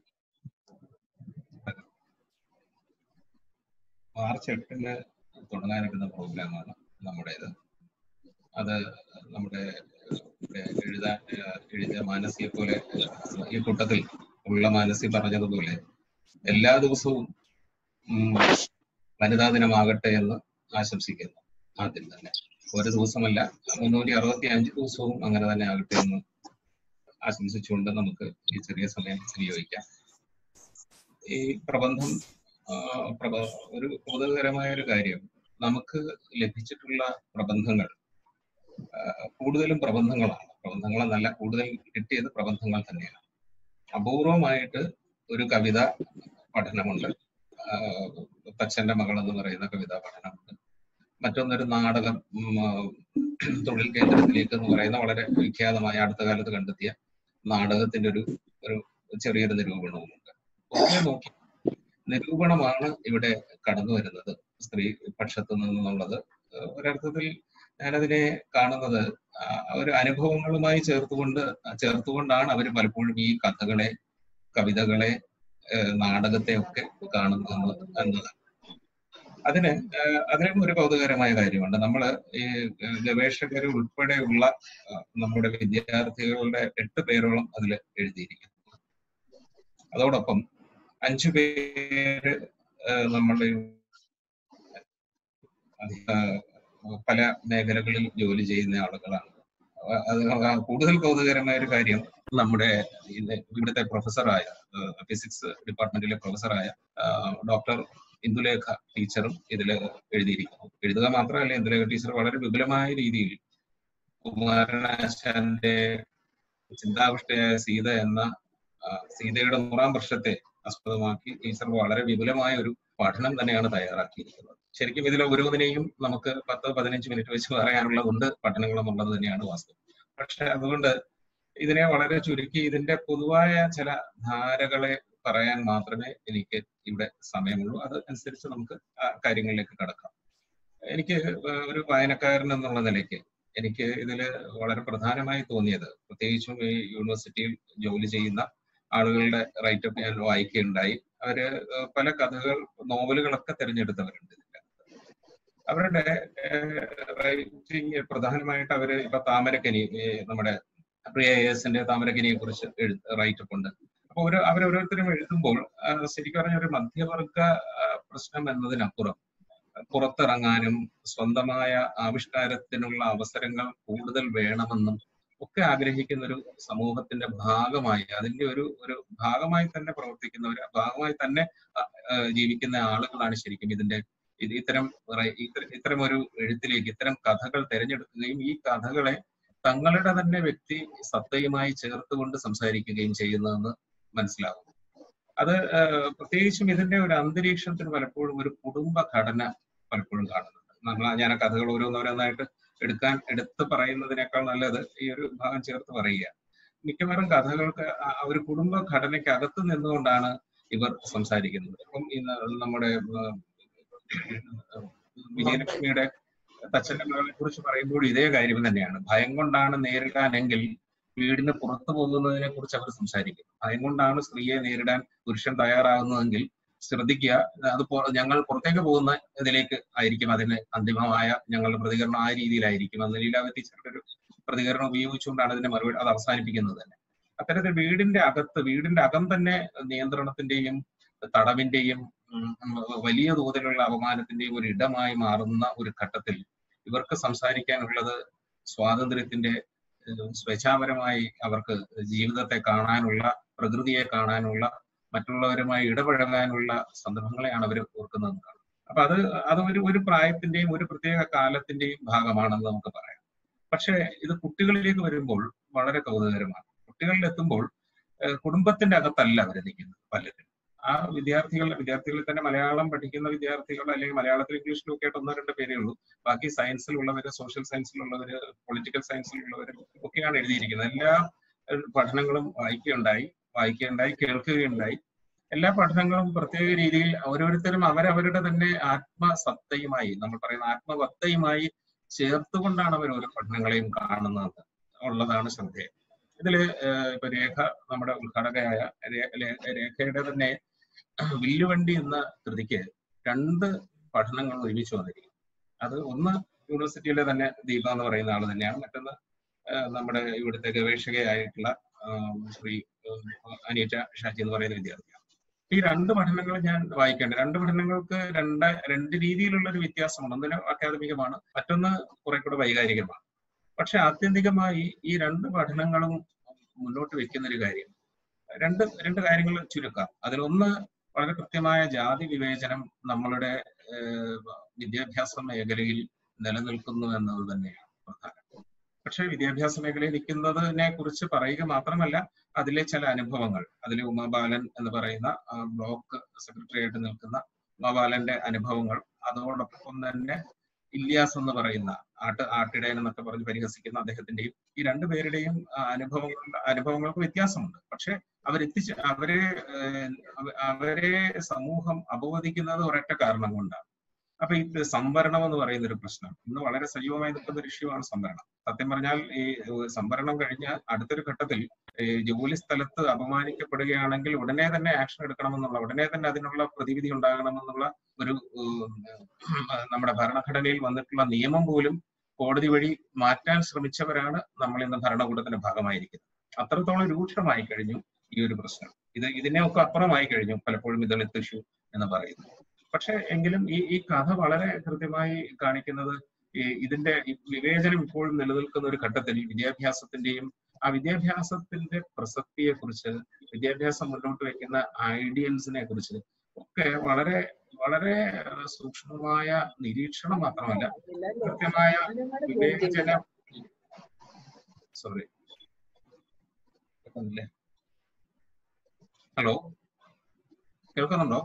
മാർച്ച് എട്ടിന് തുടങ്ങാനിരുന്ന പ്രോഗ്രാമാണ് നമ്മുടേത് അത് നമ്മുടെ ഇവിടെ എഴുതാൻ ഏഹ് എഴുതിയ മാനസിയെ പോലെ ഈ കൂട്ടത്തിൽ ഉള്ള മാനസി പറഞ്ഞതുപോലെ എല്ലാ ദിവസവും ഉം, വനിതാ ദിനമാകട്ടെ എന്ന് ആശംസിക്കുന്നു ആദ്യം തന്നെ ഒരു ദിവസമല്ല മുന്നൂറ്റി അറുപത്തി അഞ്ച് ദിവസവും അങ്ങനെ തന്നെ ആകട്ടെ എന്ന് ആശംസിച്ചുകൊണ്ട് നമുക്ക് ഈ ചെറിയ സമയം വിനിയോഗിക്കാം ഈ പ്രബന്ധം ആ, പ്രബ- ഒരു കൗതുകകരമായ ഒരു കാര്യം നമുക്ക് ലഭിച്ചിട്ടുള്ള പ്രബന്ധങ്ങൾ ആ, കൂടുതലും പ്രബന്ധങ്ങളാണ് പ്രബന്ധങ്ങളെന്നല്ല കൂടുതൽ കിട്ടിയത് പ്രബന്ധങ്ങൾ തന്നെയാണ് അപൂർവമായിട്ട് ഒരു കവിത പഠനമുണ്ട് ആ, തച്ചന്റെ മകൾ എന്ന് പറയുന്ന കവിതാ പഠനമുണ്ട് മറ്റൊന്നൊരു നാടകം ഉം, ആ, തൊഴിൽ കേന്ദ്രത്തിലേക്ക് എന്ന് പറയുന്ന വളരെ വിഖ്യാതമായ അടുത്ത കാലത്ത് കണ്ടെത്തിയ നാടകത്തിന്റെ ഒരു ഒരു ചെറിയൊരു നിരൂപണവുമുണ്ട് പൊതുവെ നോക്കി നിരൂപണമാണ് ഇവിടെ കടന്നു വരുന്നത് സ്ത്രീ പക്ഷത്തു നിന്നുള്ളത് ഏഹ് ഒരർത്ഥത്തിൽ ഞാനതിനെ കാണുന്നത് ആ ഒരു അനുഭവങ്ങളുമായി ചേർത്തുകൊണ്ട് ചേർത്തുകൊണ്ടാണ് അവർ പലപ്പോഴും ഈ കഥകളെ കവിതകളെ ഏഹ് നാടകത്തെ ഒക്കെ കാണുന്നത് എന്നതാണ് അതിന് ഏഹ് അതിനും ഒരു കൗതുകകരമായ കാര്യമുണ്ട് നമ്മൾ ഈ ഏഹ് ഗവേഷകർ ഉൾപ്പെടെയുള്ള ആ, നമ്മുടെ വിദ്യാർത്ഥികളുടെ എട്ട് പേരോളം അതിൽ എഴുതിയിരിക്കുന്നു അതോടൊപ്പം അഞ്ചു പേര് ഏഹ് നമ്മുടെ ഏഹ് പല മേഖലകളിൽ ജോലി ചെയ്യുന്ന ആളുകളാണ് അഹ് അത് കൂടുതൽ കൗതുകകരമായ ഒരു കാര്യം നമ്മുടെ ഇന്ന് ഇവിടുത്തെ പ്രൊഫസറായ ഫിസിക്സ് ഡിപ്പാർട്ട്മെന്റിലെ പ്രൊഫസറായ ഡോക്ടർ ഇന്ദുലേഖ ടീച്ചറും ഇതിൽ എഴുതിയിരിക്കുന്നു എഴുതുക മാത്രമല്ല ഇന്ദുലേഖ ടീച്ചർ വളരെ വിപുലമായ രീതിയിൽ കുമാരനാശാന്റെ ചിന്താവിഷ്ടയായ സീത എന്ന ആ, സീതയുടെ നൂറാം വർഷത്തെ ആസ്പദമാക്കി ടീച്ചർ വളരെ വിപുലമായ ഒരു പഠനം തന്നെയാണ് തയ്യാറാക്കിയിരിക്കുന്നത് ശരിക്കും ഇതിൽ ഓരോന്നിനെയും നമുക്ക് പത്ത് പതിനഞ്ച് മിനിറ്റ് വെച്ച് പറയാനുള്ളതുണ്ട് പഠനങ്ങളുമുള്ളത് തന്നെയാണ് വാസ്തവം പക്ഷെ അതുകൊണ്ട് ഇതിനെ വളരെ ചുരുക്കി ഇതിന്റെ പൊതുവായ ചില ധാരകളെ പറയാൻ മാത്രമേ എനിക്ക് ഇവിടെ സമയമുള്ളൂ അത് അനുസരിച്ച് നമുക്ക് ആ കാര്യങ്ങളിലേക്ക് കടക്കാം എനിക്ക് ഒരു വായനക്കാരൻ എന്നുള്ള നിലയ്ക്ക് എനിക്ക് ഇതിൽ വളരെ പ്രധാനമായി തോന്നിയത് പ്രത്യേകിച്ചും ഈ യൂണിവേഴ്സിറ്റിയിൽ ജോലി ചെയ്യുന്ന ആളുകളുടെ റൈറ്റപ്പ് ഞാൻ വായിക്കുകയുണ്ടായി അവര് ഏഹ് പല കഥകൾ നോവലുകളൊക്കെ തിരഞ്ഞെടുത്തവരുണ്ട് ഇതിന്റെ അവരുടെ റൈറ്റിംഗ് പ്രധാനമായിട്ട് അവര് ഇപ്പൊ താമരക്കനി ഈ നമ്മുടെ പ്രിയ എസിന്റെ താമരക്കനിയെ കുറിച്ച് റൈറ്റപ്പ് ഉണ്ട് അപ്പൊ ഒരു അവരോരോരുത്തരും എഴുതുമ്പോൾ ആ, ശരിക്കും പറഞ്ഞ ഒരു മധ്യവർഗ ആ, പ്രശ്നം എന്നതിനപ്പുറം പുറത്തിറങ്ങാനും സ്വന്തമായ ആവിഷ്കാരത്തിനുള്ള അവസരങ്ങൾ കൂടുതൽ വേണമെന്നും ഒക്കെ ആഗ്രഹിക്കുന്ന ഒരു സമൂഹത്തിന്റെ ഭാഗമായി അതിന്റെ ഒരു ഒരു ഭാഗമായി തന്നെ പ്രവർത്തിക്കുന്നവർ ഭാഗമായി തന്നെ ആ, ആ, ജീവിക്കുന്ന ആളുകളാണ് ശരിക്കും ഇതിന്റെ ഇത് ഇത്തരം റൈ- ഇത്തരം ഇത്തരം ഒരു എഴുത്തിലേക്ക് ഇത്തരം കഥകൾ തിരഞ്ഞെടുക്കുകയും ഈ കഥകളെ തങ്ങളുടെ തന്നെ വ്യക്തി സത്തയുമായി ചേർത്തുകൊണ്ട് സംസാരിക്കുകയും ചെയ്യുന്നതെന്ന് മനസ്സിലാകും അത് ആ, പ്രത്യേകിച്ചും ഇതിന്റെ ഒരു അന്തരീക്ഷത്തിന് പലപ്പോഴും ഒരു കുടുംബ ഘടന പലപ്പോഴും കാണുന്നുണ്ട് നമ്മൾ ഞാൻ ആ കഥകൾ ഓരോന്നോരോന്നായിട്ട് എടുക്കാൻ എടുത്ത് പറയുന്നതിനേക്കാൾ നല്ലത് ഈ ഒരു ഭാഗം ചേർത്ത് പറയുക മിക്കവാറും കഥകൾക്ക് ആ ആ ഒരു കുടുംബ ഘടനയ്ക്കകത്ത് നിന്നുകൊണ്ടാണ് ഇവർ സംസാരിക്കുന്നത് ഇപ്പം ഇന്ന് നമ്മുടെ ആ, വിജയലക്ഷ്മിയുടെ തച്ചന്റെ മകളെ കുറിച്ച് പറയുമ്പോൾ ഇതേ കാര്യം തന്നെയാണ് ഭയം കൊണ്ടാണ് നേരിടാനെങ്കിൽ വീടിന് പുറത്തു പോകുന്നതിനെ കുറിച്ച് അവർ സംസാരിക്കും ഭയം കൊണ്ടാണ് സ്ത്രീയെ നേരിടാൻ പുരുഷൻ തയ്യാറാകുന്നതെങ്കിൽ ശ്രദ്ധിക്കുക അത് പൊ- ഞങ്ങൾ പുറത്തേക്ക് പോകുന്ന ഇതിലേക്ക് ആയിരിക്കും അതിന് അന്തിമമായ ഞങ്ങളുടെ പ്രതികരണം ആ രീതിയിലായിരിക്കും അന്ന് ലീലാവതി ടീച്ചറുടെ ഒരു പ്രതികരണം ഉപയോഗിച്ചുകൊണ്ടാണ് അതിന്റെ മറുപടി അത് അവസാനിപ്പിക്കുന്നത് തന്നെ അത്തരത്തിൽ വീടിന്റെ അകത്ത് വീടിന്റെ അകം തന്നെ നിയന്ത്രണത്തിന്റെയും തടവിന്റെയും ഉം, ഉം, വലിയ തോതിലുള്ള അപമാനത്തിന്റെയും ഒരു ഇടമായി മാറുന്ന ഒരു ഘട്ടത്തിൽ ഇവർക്ക് സംസാരിക്കാനുള്ളത് സ്വാതന്ത്ര്യത്തിന്റെ ഏഹ്, സ്വേച്ഛാപരമായി അവർക്ക് ജീവിതത്തെ കാണാനുള്ള പ്രകൃതിയെ കാണാനുള്ള മറ്റുള്ളവരുമായി ഇടപഴകാനുള്ള സന്ദർഭങ്ങളെയാണ് അവർ ഓർക്കുന്നത് കാണും അപ്പൊ അത് അത് ഒരു ഒരു പ്രായത്തിന്റെയും ഒരു പ്രത്യേക കാലത്തിന്റെയും ഭാഗമാണെന്ന് നമുക്ക് പറയാം പക്ഷേ ഇത് കുട്ടികളിലേക്ക് വരുമ്പോൾ വളരെ കൗതുകകരമാണ് കുട്ടികളിൽ എത്തുമ്പോൾ ഏഹ്, കുടുംബത്തിന്റെ അകത്തല്ല അവർ നിൽക്കുന്നത് പലരും ആ വിദ്യാർത്ഥികൾ വിദ്യാർത്ഥികളിൽ തന്നെ മലയാളം പഠിക്കുന്ന വിദ്യാർത്ഥികൾ അല്ലെങ്കിൽ മലയാളത്തിൽ ഇംഗ്ലീഷിലും ഒക്കെ ആയിട്ട് ഒന്നോ രണ്ടോ പേരേ ഉള്ളൂ ബാക്കി സയൻസിലുള്ളവര് സോഷ്യൽ സയൻസിലുള്ളവര് പൊളിറ്റിക്കൽ സയൻസിലുള്ളവര് ഒക്കെയാണ് എഴുതിയിരിക്കുന്നത് എല്ലാ ഏഹ്, പഠനങ്ങളും വായിക്കുകയുണ്ടായി വായിക്കുകയുണ്ടായി കേൾക്കുകയുണ്ടായി എല്ലാ പഠനങ്ങളും പ്രത്യേക രീതിയിൽ ഓരോരുത്തരും അവരവരുടെ തന്നെ ആത്മസത്തയുമായി നമ്മൾ പറയുന്ന ആത്മവത്തയുമായി ചേർത്തുകൊണ്ടാണ് അവർ ഓരോ പഠനങ്ങളെയും കാണുന്നത് ഉള്ളതാണ് ശ്രദ്ധേയം ഇതില് ഏഹ്, ഇപ്പൊ രേഖ നമ്മുടെ ഉദ്ഘാടകയായ രേ- ലേ- രേഖയുടെ തന്നെ വില്ലുവണ്ടി എന്ന കൃതിക്ക് രണ്ട് പഠനങ്ങൾ ഒരുമിച്ച് വന്നിരിക്കും അത് ഒന്ന് യൂണിവേഴ്സിറ്റിയിലെ തന്നെ ദീപ എന്ന് പറയുന്ന ആൾ തന്നെയാണ് മറ്റൊന്ന് ഏഹ്, നമ്മുടെ ഇവിടുത്തെ ഗവേഷകയായിട്ടുള്ള ആം, ശ്രീ ഉം, അനീറ്റ ഷാജി എന്ന് പറയുന്ന വിദ്യാർത്ഥിയാണ് ഈ രണ്ട് പഠനങ്ങൾ ഞാൻ വായിക്കേണ്ട രണ്ട് പഠനങ്ങൾക്ക് രണ്ട് രണ്ട് രീതിയിലുള്ള ഒരു വ്യത്യാസമുണ്ട് ഒന്നിന് അക്കാദമികമാണ് മറ്റൊന്ന് കുറെ കൂടെ വൈകാരികമാണ് പക്ഷെ ആത്യന്തികമായി ഈ രണ്ട് പഠനങ്ങളും മുന്നോട്ട് വെക്കുന്ന ഒരു കാര്യം രണ്ട് രണ്ട് കാര്യങ്ങൾ ചുരുക്കാം അതിലൊന്ന് വളരെ കൃത്യമായ ജാതി വിവേചനം നമ്മളുടെ ഏഹ്, വിദ്യാഭ്യാസ മേഖലയിൽ നിലനിൽക്കുന്നു എന്നത് തന്നെയാണ് പ്രധാനം പക്ഷെ വിദ്യാഭ്യാസ മേഖലയിൽ നിൽക്കുന്നതിനെ കുറിച്ച് പറയുക മാത്രമല്ല അതിലെ ചില അനുഭവങ്ങൾ അതിലെ ഉമാബാലൻ എന്ന് പറയുന്ന ആ, ബ്ലോക്ക് സെക്രട്ടറി ആയിട്ട് നിൽക്കുന്ന ഉമാബാലന്റെ അനുഭവങ്ങൾ അതോടൊപ്പം തന്നെ ഇല്യാസ് എന്ന് പറയുന്ന ആട്ട് ആട്ടിടയൻ എന്നൊക്കെ പറഞ്ഞ് പരിഹസിക്കുന്ന അദ്ദേഹത്തിന്റെയും ഈ രണ്ടുപേരുടെയും ആ, അനുഭവങ്ങൾ അനുഭവങ്ങൾക്ക് വ്യത്യാസമുണ്ട് പക്ഷെ അവരെത്തിച്ച് അവരെ ഏഹ്, അവ- അവരെ സമൂഹം അപവദിക്കുന്നത് ഒരൊറ്റ കാരണം കൊണ്ടാണ് അപ്പൊ ഇത് സംവരണം എന്ന് പറയുന്ന ഒരു പ്രശ്നം ഇന്ന് വളരെ സജീവമായി നിൽക്കുന്ന ഒരു ഇഷ്യൂ ആണ് സംവരണം സത്യം പറഞ്ഞാൽ ഈ ഏഹ്, സംവരണം കഴിഞ്ഞ അടുത്തൊരു ഘട്ടത്തിൽ ഈ ജോലി സ്ഥലത്ത് അപമാനിക്കപ്പെടുകയാണെങ്കിൽ ഉടനെ തന്നെ ആക്ഷൻ എടുക്കണമെന്നുള്ള ഉടനെ തന്നെ അതിനുള്ള പ്രതിവിധി ഉണ്ടാകണമെന്നുള്ള ഒരു ഉം, നമ്മുടെ ഭരണഘടനയിൽ വന്നിട്ടുള്ള നിയമം പോലും കോടതി വഴി മാറ്റാൻ ശ്രമിച്ചവരാണ് നമ്മൾ ഇന്ന് ഭരണകൂടത്തിന്റെ ഭാഗമായിരിക്കുന്നത് അത്രത്തോളം രൂക്ഷമായി കഴിഞ്ഞു ഈ ഒരു പ്രശ്നം ഇത് ഇതിനെയൊക്കെ അപ്പുറമായി കഴിഞ്ഞു പലപ്പോഴും ഈ ദളിത് ഇഷ്യൂ എന്ന് പറയുന്നത് പക്ഷെ എങ്കിലും ഈ ഈ കഥ വളരെ കൃത്യമായി കാണിക്കുന്നത് ഈ ഇതിന്റെ ഈ വിവേചനം ഇപ്പോഴും നിലനിൽക്കുന്ന ഒരു ഘട്ടത്തിൽ വിദ്യാഭ്യാസത്തിന്റെയും ആ വിദ്യാഭ്യാസത്തിന്റെ പ്രസക്തിയെ കുറിച്ച് വിദ്യാഭ്യാസം മുന്നോട്ട് വെക്കുന്ന ഐഡിയൽസിനെ കുറിച്ച് ഒക്കെ വളരെ വളരെ ഏഹ്, സൂക്ഷ്മമായ നിരീക്ഷണം മാത്രമല്ല കൃത്യമായ വിവേചന സോറി ഹലോ കേൾക്കുന്നുണ്ടോ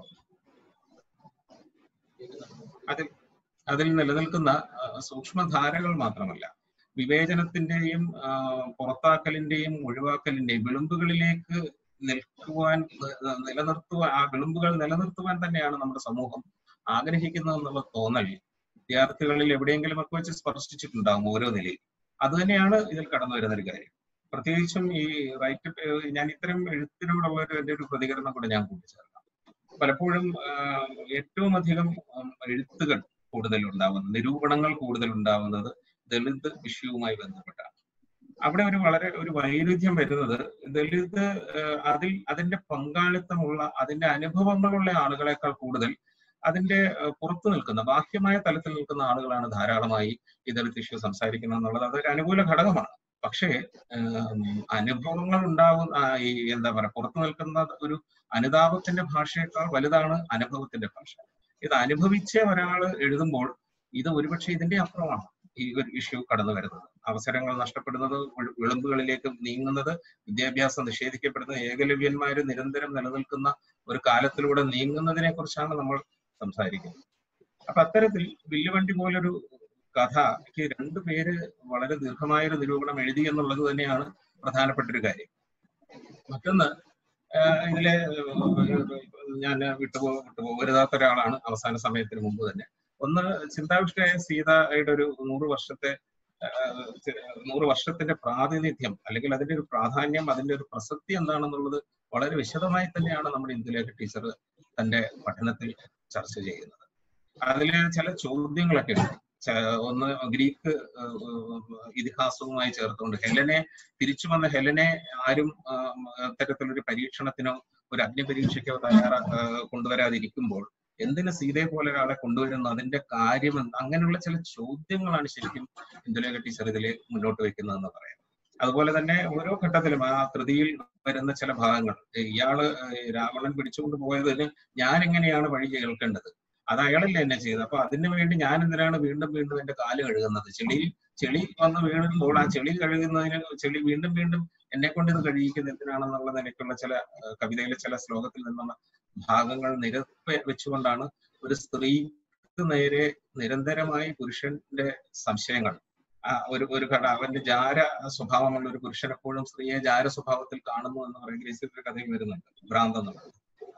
അതിൽ അതിൽ നിലനിൽക്കുന്ന ആ, സൂക്ഷ്മധാരകൾ മാത്രമല്ല വിവേചനത്തിന്റെയും ആ, പുറത്താക്കലിന്റെയും ഒഴിവാക്കലിന്റെയും വിളിമ്പുകളിലേക്ക് നിൽക്കുവാൻ ന- നിലനിർത്തുവാൻ ആ വിളിമ്പുകൾ നിലനിർത്തുവാൻ തന്നെയാണ് നമ്മുടെ സമൂഹം ആഗ്രഹിക്കുന്നത് എന്നുള്ള തോന്നൽ വിദ്യാർത്ഥികളിൽ എവിടെയെങ്കിലും ഒക്കെ വെച്ച് സ്പർശിച്ചിട്ടുണ്ടാകും ഓരോ നിലയിൽ അത് തന്നെയാണ് ഇതിൽ കടന്നു വരുന്ന ഒരു കാര്യം പ്രത്യേകിച്ചും ഈ റൈറ്റ് ഞാൻ ഇത്തരം എഴുത്തിനോടുള്ള ഒരു എന്റെ ഒരു പ്രതികരണം കൂടെ ഞാൻ കൂട്ടിച്ചേർക്കാം പലപ്പോഴും ആ, ഏറ്റവും അധികം ഉം, എഴുത്തുകൾ കൂടുതൽ ഉണ്ടാവുന്നത് നിരൂപണങ്ങൾ കൂടുതൽ ഉണ്ടാവുന്നത് ദളിത് വിഷയവുമായി ബന്ധപ്പെട്ടാണ് അവിടെ ഒരു വളരെ ഒരു വൈരുദ്ധ്യം വരുന്നത് ദളിത് ആ, അതിൽ അതിന്റെ പങ്കാളിത്തമുള്ള അതിന്റെ അനുഭവങ്ങളുള്ള ആളുകളെക്കാൾ കൂടുതൽ അതിന്റെ ആ, പുറത്തു നിൽക്കുന്ന ബാഹ്യമായ തലത്തിൽ നിൽക്കുന്ന ആളുകളാണ് ധാരാളമായി ഈ ദളിത് ഇഷ്യൂ സംസാരിക്കുന്നത് എന്നുള്ളത് അതൊരു അനുകൂല ഘടകമാണ് പക്ഷേ ഉം, അനുഭവങ്ങൾ ഉണ്ടാവുന്ന ആ, ഈ എന്താ പറയാ പുറത്തു നിൽക്കുന്ന ഒരു അനുതാപത്തിന്റെ ഭാഷയേക്കാൾ വലുതാണ് അനുഭവത്തിന്റെ ഭാഷ ഇത് അനുഭവിച്ച ഒരാൾ എഴുതുമ്പോൾ ഇത് ഒരുപക്ഷെ ഇതിന്റെ അപ്പുറമാണ് ഈ ഒരു ഇഷ്യൂ കടന്നു വരുന്നത് അവസരങ്ങൾ നഷ്ടപ്പെടുന്നത് വിളി- വിളിമ്പുകളിലേക്ക് നീങ്ങുന്നത് വിദ്യാഭ്യാസം നിഷേധിക്കപ്പെടുന്ന ഏകലവ്യന്മാര് നിരന്തരം നിലനിൽക്കുന്ന ഒരു കാലത്തിലൂടെ നീങ്ങുന്നതിനെ കുറിച്ചാണ് നമ്മൾ സംസാരിക്കുന്നത് അപ്പൊ അത്തരത്തിൽ വില്ലുവണ്ടി പോലൊരു കഥയ്ക്ക് രണ്ടു പേര് വളരെ ദീർഘമായ ഒരു നിരൂപണം എഴുതി എന്നുള്ളത് തന്നെയാണ് പ്രധാനപ്പെട്ട ഒരു കാര്യം മറ്റൊന്ന് ആഹ് ഇതിലെ ഏഹ് ഞാൻ വിട്ടുപോ വിട്ടുപോകരുതാത്ത ഒരാളാണ് അവസാന സമയത്തിന് മുമ്പ് തന്നെ ഒന്ന് ചിന്താവിഷ്ടയായ സീതയുടെ ഒരു നൂറ് വർഷത്തെ ആഹ് ചെ- നൂറ് വർഷത്തിന്റെ പ്രാതിനിധ്യം അല്ലെങ്കിൽ അതിന്റെ ഒരു പ്രാധാന്യം അതിന്റെ ഒരു പ്രസക്തി എന്താണെന്നുള്ളത് വളരെ വിശദമായി തന്നെയാണ് നമ്മുടെ ഇന്ത്യയിലേക്ക് ടീച്ചർ തന്റെ പഠനത്തിൽ ചർച്ച ചെയ്യുന്നത് അതില് ചില ചോദ്യങ്ങളൊക്കെ ഉണ്ട് ച- ഒന്ന് ഗ്രീക്ക് ഏഹ്, ഇതിഹാസവുമായി ചേർത്തുകൊണ്ട് ഹെലനെ തിരിച്ചു വന്ന ഹെലനെ ആരും ആം, അത്തരത്തിലൊരു പരീക്ഷണത്തിനോ ഒരു അഗ്നിപരീക്ഷയ്ക്കോ തയ്യാറാ ഏഹ്, കൊണ്ടുവരാതിരിക്കുമ്പോൾ എന്തിന് സീതയെ പോലെ ഒരാളെ കൊണ്ടുവരുന്നു അതിന്റെ കാര്യം എന്ത്? അങ്ങനെയുള്ള ചില ചോദ്യങ്ങളാണ് ശരിക്കും ഇന്ദുലേഖ ടീച്ചർ ഇതിൽ മുന്നോട്ട് വെക്കുന്നതെന്ന് പറയാം അതുപോലെ തന്നെ ഓരോ ഘട്ടത്തിലും ആ കൃതിയിൽ വരുന്ന ചില ഭാഗങ്ങൾ ഇയാള് ഏഹ്, രാവണൻ പിടിച്ചുകൊണ്ട് പോയതിന് ഞാൻ എങ്ങനെയാണ് വഴി കേൾക്കേണ്ടത് അത് അയാളല്ലേ എന്നെ ചെയ്തത് അപ്പൊ അതിനു വേണ്ടി ഞാൻ എന്തിനാണ് വീണ്ടും വീണ്ടും എന്റെ കാല് കഴുകുന്നത് ചെളിയിൽ ചെളി വന്ന് വീഴുമ്പോൾ ആ ചെളി കഴുകുന്നതിന് ചെളി വീണ്ടും വീണ്ടും എന്നെ കൊണ്ട് ഇത് കഴിയിക്കുന്നത് എന്തിനാണെന്നുള്ള നിലയ്ക്കുള്ള ചില ഏഹ്, കവിതയിലെ ചില ശ്ലോകത്തിൽ നിന്നുള്ള ഭാഗങ്ങൾ നിരപ്പ് വെച്ചുകൊണ്ടാണ് ഒരു സ്ത്രീക്ക് നേരെ നിരന്തരമായി പുരുഷന്റെ സംശയങ്ങൾ ആ ഒരു ഒരു ഘട അവന്റെ ജാര സ്വഭാവമുള്ള ഒരു പുരുഷൻ എപ്പോഴും സ്ത്രീയെ ജാര സ്വഭാവത്തിൽ കാണുന്നു എന്ന് പറയുന്ന ഗ്രേസിയുടെ കഥയിൽ വരുന്നുണ്ട് ഭ്രാന്ത് എന്നുള്ളത്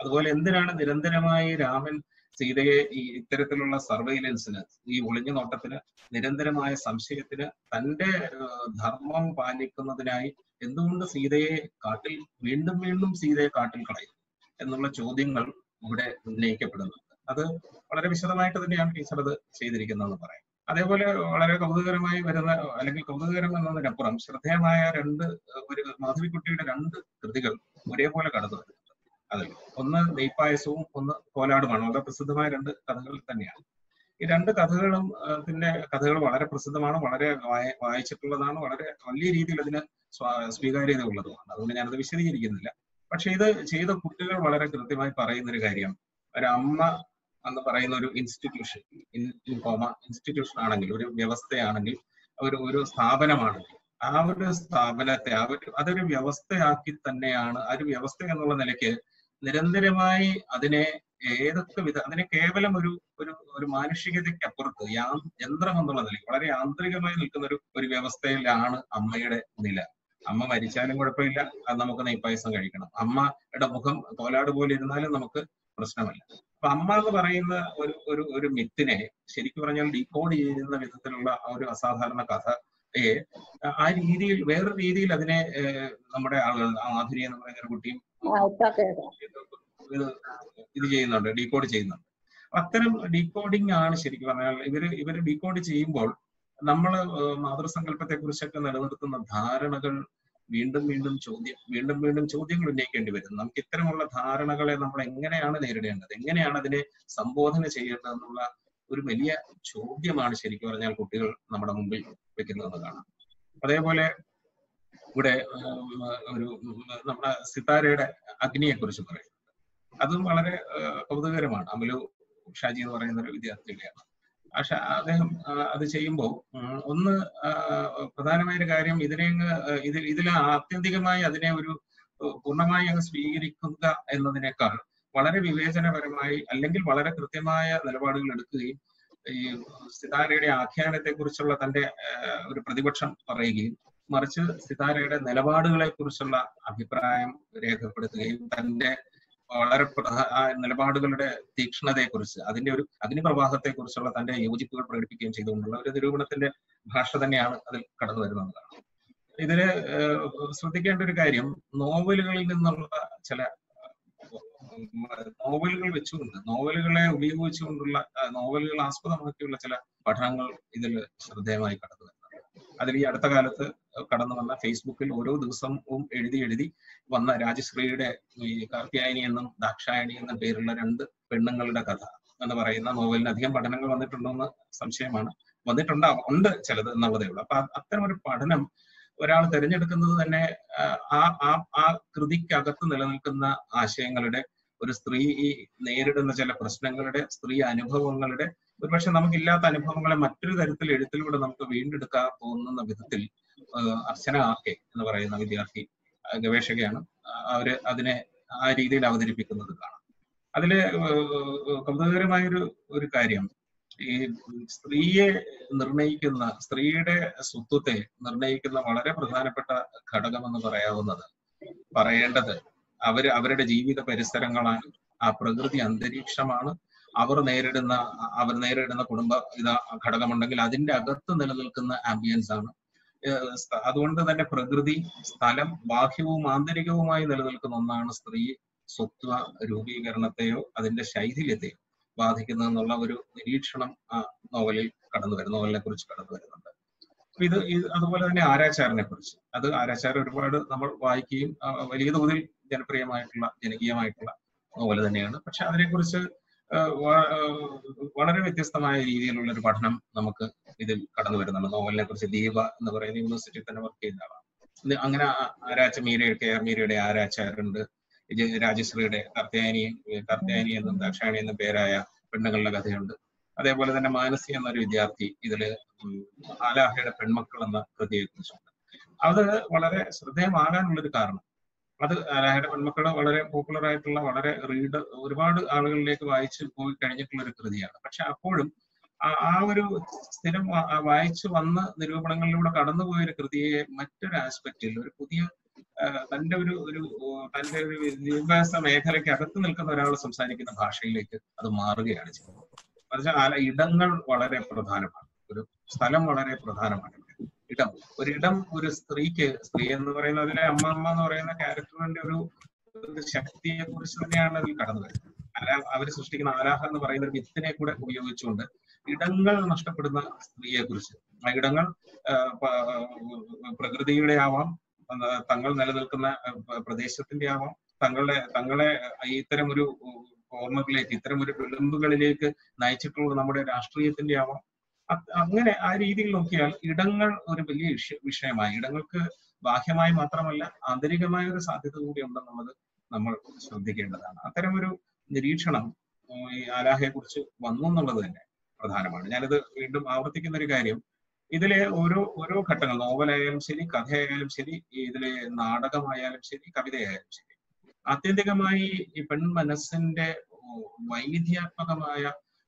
അതുപോലെ എന്തിനാണ് നിരന്തരമായി രാമൻ സീതയെ ഈ ഇത്തരത്തിലുള്ള സർവൈലൻസിന് ഈ ഒളിഞ്ഞു നോട്ടത്തിന് നിരന്തരമായ സംശയത്തിന് തന്റെ ഏഹ്, ധർമ്മം പാലിക്കുന്നതിനായി എന്തുകൊണ്ട് സീതയെ കാട്ടിൽ വീണ്ടും വീണ്ടും സീതയെ കാട്ടിൽ കളയും എന്നുള്ള ചോദ്യങ്ങൾ ഇവിടെ ഉന്നയിക്കപ്പെടുന്നുണ്ട് അത് വളരെ വിശദമായിട്ട് തന്നെയാണ് ടീച്ചർ അത് ചെയ്തിരിക്കുന്നതെന്ന് പറയാം അതേപോലെ വളരെ കൗതുകകരമായി വരുന്ന അല്ലെങ്കിൽ കൗതുകകരം എന്നതിനപ്പുറം ശ്രദ്ധേയമായ രണ്ട് ഏഹ്, ഒരു മാധവിക്കുട്ടിയുടെ രണ്ട് കൃതികൾ ഒരേപോലെ കടന്നു വരുന്നുണ്ട് അതിൽ ഒന്ന് നെയ്പായസവും ഒന്ന് കോലാടുമാണ് വളരെ പ്രസിദ്ധമായ രണ്ട് കഥകൾ തന്നെയാണ് ഈ രണ്ട് കഥകളും ഏഹ്, പിന്നെ കഥകൾ വളരെ പ്രസിദ്ധമാണ് വളരെ വായ- വായിച്ചിട്ടുള്ളതാണ് വളരെ വലിയ രീതിയിൽ അതിന് സ്വാ- സ്വീകാര്യത ഉള്ളതുമാണ് അതുകൊണ്ട് ഞാനത് വിശദീകരിക്കുന്നില്ല പക്ഷെ ഇത് ചെയ്ത കുട്ടികൾ വളരെ കൃത്യമായി പറയുന്ന ഒരു കാര്യം ഒരമ്മ എന്ന് പറയുന്ന ഒരു ഇൻസ്റ്റിറ്റ്യൂഷൻ ഇൻ കോമ ഇൻസ്റ്റിറ്റ്യൂഷൻ ആണെങ്കിൽ ഒരു വ്യവസ്ഥയാണെങ്കിൽ ഒരു ഒരു സ്ഥാപനമാണെങ്കിൽ ആ ഒരു സ്ഥാപനത്തെ ആ ഒരു അതൊരു വ്യവസ്ഥയാക്കി തന്നെയാണ് ആ ഒരു വ്യവസ്ഥ എന്നുള്ള നിലയ്ക്ക് നിരന്തരമായി അതിനെ ഏതൊക്കെ വിധ അതിനെ കേവലം ഒരു ഒരു ഒരു മാനുഷികതയ്ക്കപ്പുറത്ത് യാ യന്ത്രം എന്നുള്ള നിലയ്ക്ക് വളരെ യാന്ത്രികമായി നിൽക്കുന്ന ഒരു ഒരു വ്യവസ്ഥയിലാണ് അമ്മയുടെ നില അമ്മ മരിച്ചാലും കുഴപ്പമില്ല അത് നമുക്ക് നെയ്പായസം കഴിക്കണം അമ്മയുടെ മുഖം കോലാട് പോലെ ഇരുന്നാലും നമുക്ക് പ്രശ്നമല്ല അപ്പൊ അമ്മ എന്ന് പറയുന്ന ഒരു ഒരു ഒരു മിത്തിനെ ശരിക്കും പറഞ്ഞാൽ ഡീകോഡ് ചെയ്യുന്ന വിധത്തിലുള്ള ആ ഒരു അസാധാരണ കഥയെ ആ രീതിയിൽ വേറൊരു രീതിയിൽ അതിനെ ഏഹ്, നമ്മുടെ ആളുകൾ ആധുരി എന്ന് പറയുന്ന ഒരു കുട്ടിയും ഇത് ഇത് ചെയ്യുന്നുണ്ട് ഡീകോഡ് ചെയ്യുന്നുണ്ട് അപ്പൊ അത്തരം ഡീകോഡിംഗ് ആണ് ശരിക്കും പറഞ്ഞാൽ ഇവര് ഇവര് ഡീകോഡ് ചെയ്യുമ്പോൾ നമ്മൾ മാതൃസങ്കല്പത്തെ കുറിച്ചൊക്കെ നിലനിർത്തുന്ന ധാരണകൾ വീണ്ടും വീണ്ടും ചോദ്യം വീണ്ടും വീണ്ടും ചോദ്യങ്ങൾ ഉന്നയിക്കേണ്ടി വരും നമുക്ക് ഇത്തരമുള്ള ധാരണകളെ നമ്മൾ എങ്ങനെയാണ് നേരിടേണ്ടത് എങ്ങനെയാണ് അതിനെ സംബോധന ചെയ്യേണ്ടത് എന്നുള്ള ഒരു വലിയ ചോദ്യമാണ് ശരിക്കും പറഞ്ഞാൽ കുട്ടികൾ നമ്മുടെ മുമ്പിൽ വെക്കുന്നതെന്ന് കാണാം അതേപോലെ ഇവിടെ ഉം, ഒരു ഉം, നമ്മുടെ സിതാരയുടെ അഗ്നിയെ കുറിച്ച് പറയുന്നുണ്ട് അതും വളരെ ഏഹ്, കൗതുകകരമാണ് അമലു ഷാജി എന്ന് പറയുന്ന ഒരു വിദ്യാർത്ഥിയുടെയാണ് ആ ഷാ- അദ്ദേഹം ആ, അത് ചെയ്യുമ്പോൾ ഉം, ഒന്ന് ആ, പ്രധാനമായ ഒരു കാര്യം ഇതിനെ അങ്ങ് ഏഹ്, ഇതിൽ ഇതിൽ ആത്യന്തികമായി അതിനെ ഒരു ഏഹ്, പൂർണ്ണമായി അങ്ങ് സ്വീകരിക്കുക എന്നതിനേക്കാൾ വളരെ വിവേചനപരമായി അല്ലെങ്കിൽ വളരെ കൃത്യമായ നിലപാടുകൾ എടുക്കുകയും ഈ സിതാരയുടെ ആഖ്യാനത്തെ കുറിച്ചുള്ള തന്റെ ഏഹ്, ഒരു പ്രതിപക്ഷം പറയുകയും മറിച്ച് സിതാരയുടെ നിലപാടുകളെ കുറിച്ചുള്ള അഭിപ്രായം രേഖപ്പെടുത്തുകയും തന്റെ വളരെ പ്രധാ- ആ നിലപാടുകളുടെ തീക്ഷ്ണതയെക്കുറിച്ച് അതിന്റെ ഒരു അഗ്നിപ്രവാഹത്തെ കുറിച്ചുള്ള തന്റെ യോജിപ്പുകൾ പ്രകടിപ്പിക്കുകയും ചെയ്തുകൊണ്ടുള്ള ഒരു നിരൂപണത്തിന്റെ ഭാഷ തന്നെയാണ് അതിൽ കടന്നു വരുന്നതാണ് ഇതില് ഏഹ്, ശ്രദ്ധിക്കേണ്ട ഒരു കാര്യം നോവലുകളിൽ നിന്നുള്ള ചില ഉം, നോവലുകൾ വെച്ചുകൊണ്ട് നോവലുകളെ ഉപയോഗിച്ചുകൊണ്ടുള്ള ആ, നോവലുകൾ ആസ്പദമാക്കിയുള്ള ചില പഠനങ്ങൾ ഇതിൽ ശ്രദ്ധേയമായി കടന്നു വരുന്നുണ്ട് അതിൽ ഈ അടുത്ത കാലത്ത് കടന്നു വന്ന ഫേസ്ബുക്കിൽ ഓരോ ദിവസവും എഴുതി എഴുതി വന്ന രാജശ്രീയുടെ ഈ കാർത്യായനി എന്നും ദാക്ഷായണി എന്നും പേരുള്ള രണ്ട് പെണ്ണുങ്ങളുടെ കഥ എന്ന് പറയുന്ന നോവലിന് അധികം പഠനങ്ങൾ വന്നിട്ടുണ്ടോന്ന് സംശയമാണ് വന്നിട്ടുണ്ടാവും ഉണ്ട് ചിലത് എന്നുള്ളതേ ഉള്ളൂ അപ്പൊ അ- അത്തരം ഒരു പഠനം ഒരാൾ തിരഞ്ഞെടുക്കുന്നത് തന്നെ ആ, ആ ആ ആ കൃതിക്കകത്ത് നിലനിൽക്കുന്ന ആശയങ്ങളുടെ ഒരു സ്ത്രീ ഈ നേരിടുന്ന ചില പ്രശ്നങ്ങളുടെ സ്ത്രീ അനുഭവങ്ങളുടെ ഒരുപക്ഷെ നമുക്കില്ലാത്ത അനുഭവങ്ങളെ മറ്റൊരു തരത്തിൽ എഴുത്തിലൂടെ നമുക്ക് വീണ്ടെടുക്കാൻ തോന്നുന്ന വിധത്തിൽ ആഹ് അർച്ചന ആർ കെ എന്ന് പറയുന്ന വിദ്യാർത്ഥി ആഹ് ഗവേഷകയാണ് ആഹ് അവര് അതിനെ ആ രീതിയിൽ അവതരിപ്പിക്കുന്നത് കാണാം അതില് ആഹ് കൗതുകകരമായ ഒരു ഒരു കാര്യം ഈ സ്ത്രീയെ നിർണയിക്കുന്ന സ്ത്രീയുടെ സ്വത്വത്തെ നിർണയിക്കുന്ന വളരെ പ്രധാനപ്പെട്ട ഘടകം എന്ന് പറയാവുന്നത് പറയേണ്ടത് അവര് അവരുടെ ജീവിത പരിസരങ്ങളാണ് ആ പ്രകൃതി അന്തരീക്ഷമാണ് അവർ നേരിടുന്ന അവർ നേരിടുന്ന കുടുംബ ഇതാ ഘടകമുണ്ടെങ്കിൽ അതിന്റെ അകത്ത് നിലനിൽക്കുന്ന ആംബിയൻസ് ആണ് ഏഹ് സ്ഥ- അതുകൊണ്ട് തന്നെ പ്രകൃതി സ്ഥലം ബാഹ്യവും ആന്തരികവുമായി നിലനിൽക്കുന്ന ഒന്നാണ് സ്ത്രീ സ്വത്വ രൂപീകരണത്തെയോ അതിന്റെ ശൈഥില്യത്തെയോ ബാധിക്കുന്നത് എന്നുള്ള ഒരു നിരീക്ഷണം ആ നോവലിൽ കടന്നു വരുന്നു നോവലിനെ കുറിച്ച് കടന്നു വരുന്നുണ്ട് അപ്പൊ ഇത് ഇത് അതുപോലെ തന്നെ ആരാച്ചാരനെ കുറിച്ച് അത് ആരാച്ചാരൻ ഒരുപാട് നമ്മൾ വായിക്കുകയും ആ, വലിയ തോതിൽ ജനപ്രിയമായിട്ടുള്ള ജനകീയമായിട്ടുള്ള നോവൽ തന്നെയാണ് പക്ഷെ അതിനെക്കുറിച്ച് ആ, വ- ആ, വളരെ വ്യത്യസ്തമായ രീതിയിലുള്ള ഒരു പഠനം നമുക്ക് ഇതിൽ കടന്നു വരുന്നുണ്ട് നോവലിനെ കുറിച്ച് ദീപ എന്ന് പറയുന്ന യൂണിവേഴ്സിറ്റിയിൽ തന്നെ വർക്ക് ചെയ്യുന്ന ആളാണ് ഇത് അങ്ങനെ ആ- ആരാച്ച മീരയുടെ കെ ആർ മീരയുടെ ആരാച്ചാരുണ്ട് ഇത് രാജശ്രീയുടെ കർത്തയാനി കർത്തയാനി എന്നും ദാക്ഷായണി എന്നും പേരായ പെണ്ണുങ്ങളുടെ കഥയുണ്ട് അതേപോലെ തന്നെ മാനസി എന്നൊരു വിദ്യാർത്ഥി ഇതില് ഉം, ആലാഹയുടെ പെൺമക്കൾ എന്ന കൃതിയെ കുറിച്ചുണ്ട് അത് വളരെ ശ്രദ്ധേയമാകാനുള്ളൊരു കാരണം അത് ആലാഹയുടെ പെൺമക്കൾ വളരെ പോപ്പുലർ ആയിട്ടുള്ള വളരെ റീഡ് ഒരുപാട് ആളുകളിലേക്ക് വായിച്ചു പോയി കഴിഞ്ഞിട്ടുള്ള ഒരു കൃതിയാണ് പക്ഷെ അപ്പോഴും ആ- ആ ഒരു സ്ഥിരം വാ- ആ വായിച്ചു വന്ന നിരൂപണങ്ങളിലൂടെ കടന്നുപോയ ഒരു കൃതിയെ മറ്റൊരു ആസ്പെക്റ്റിൽ ഒരു പുതിയ ആഹ് തന്റെ ഒരു ഒരു ഓ- തന്റെ ഒരു വിദ്യാഭ്യാസ മേഖലയ്ക്ക് അകത്ത് നിൽക്കുന്ന ഒരാൾ സംസാരിക്കുന്ന ഭാഷയിലേക്ക് അത് മാറുകയാണ് ചെയ്യുന്നത് എന്നുവെച്ചാൽ ആ ഇടങ്ങൾ വളരെ പ്രധാനമാണ് ഒരു സ്ഥലം വളരെ പ്രധാനമാണ് ഇടം ഒരിടം ഒരു സ്ത്രീക്ക് സ്ത്രീ എന്ന് പറയുന്ന അതിലെ അമ്മമ്മ എന്ന് പറയുന്ന ക്യാരക്ടറിന്റെ ഒരു ഒരു ശക്തിയെ കുറിച്ച് തന്നെയാണ് അതിൽ കടന്നു വരുന്നത് അല്ല അവർ സൃഷ്ടിക്കുന്ന ആലാഹ എന്ന് പറയുന്ന ഒരു വിത്തിനെ കൂടെ ഉപയോഗിച്ചുകൊണ്ട് ഇടങ്ങൾ നഷ്ടപ്പെടുന്ന സ്ത്രീയെ കുറിച്ച് ആ ഇടങ്ങൾ ആ, പ- പ്രകൃതിയുടെ ആവാം ആ, തങ്ങൾ നിലനിൽക്കുന്ന ആ, പ- പ്രദേശത്തിന്റെ ആവാം തങ്ങളുടെ തങ്ങളെ ഇത്തരം ഒരു ഓർമ്മകളിലേക്ക് ഇത്തരം ഒരു വിളിമ്പുകളിലേക്ക് നയിച്ചിട്ടുള്ള നമ്മുടെ രാഷ്ട്രീയത്തിന്റെ ആവാം അത് അങ്ങനെ ആ രീതിയിൽ നോക്കിയാൽ ഇടങ്ങൾ ഒരു വലിയ വിഷ- വിഷയമായി ഇടങ്ങൾക്ക് ബാഹ്യമായി മാത്രമല്ല ആന്തരികമായ ഒരു സാധ്യത കൂടി ഉണ്ടെന്നുള്ളത് നമ്മൾ ശ്രദ്ധിക്കേണ്ടതാണ് അത്തരം ഒരു നിരീക്ഷണം ഉം, ഈ ആലാഹയെ കുറിച്ച് വന്നു എന്നുള്ളത് തന്നെ പ്രധാനമാണ് ഞാനിത് വീണ്ടും ആവർത്തിക്കുന്ന ഒരു കാര്യം ഇതിലെ ഓരോ ഓരോ ഘട്ടങ്ങൾ നോവലായാലും ശരി കഥയായാലും ശരി ഇതിലെ നാടകമായാലും ശരി കവിതയായാലും ശരി ആത്യന്തികമായി ഈ പെൺ മനസ്സിന്റെ ഉം, വൈവിധ്യാത്മകമായ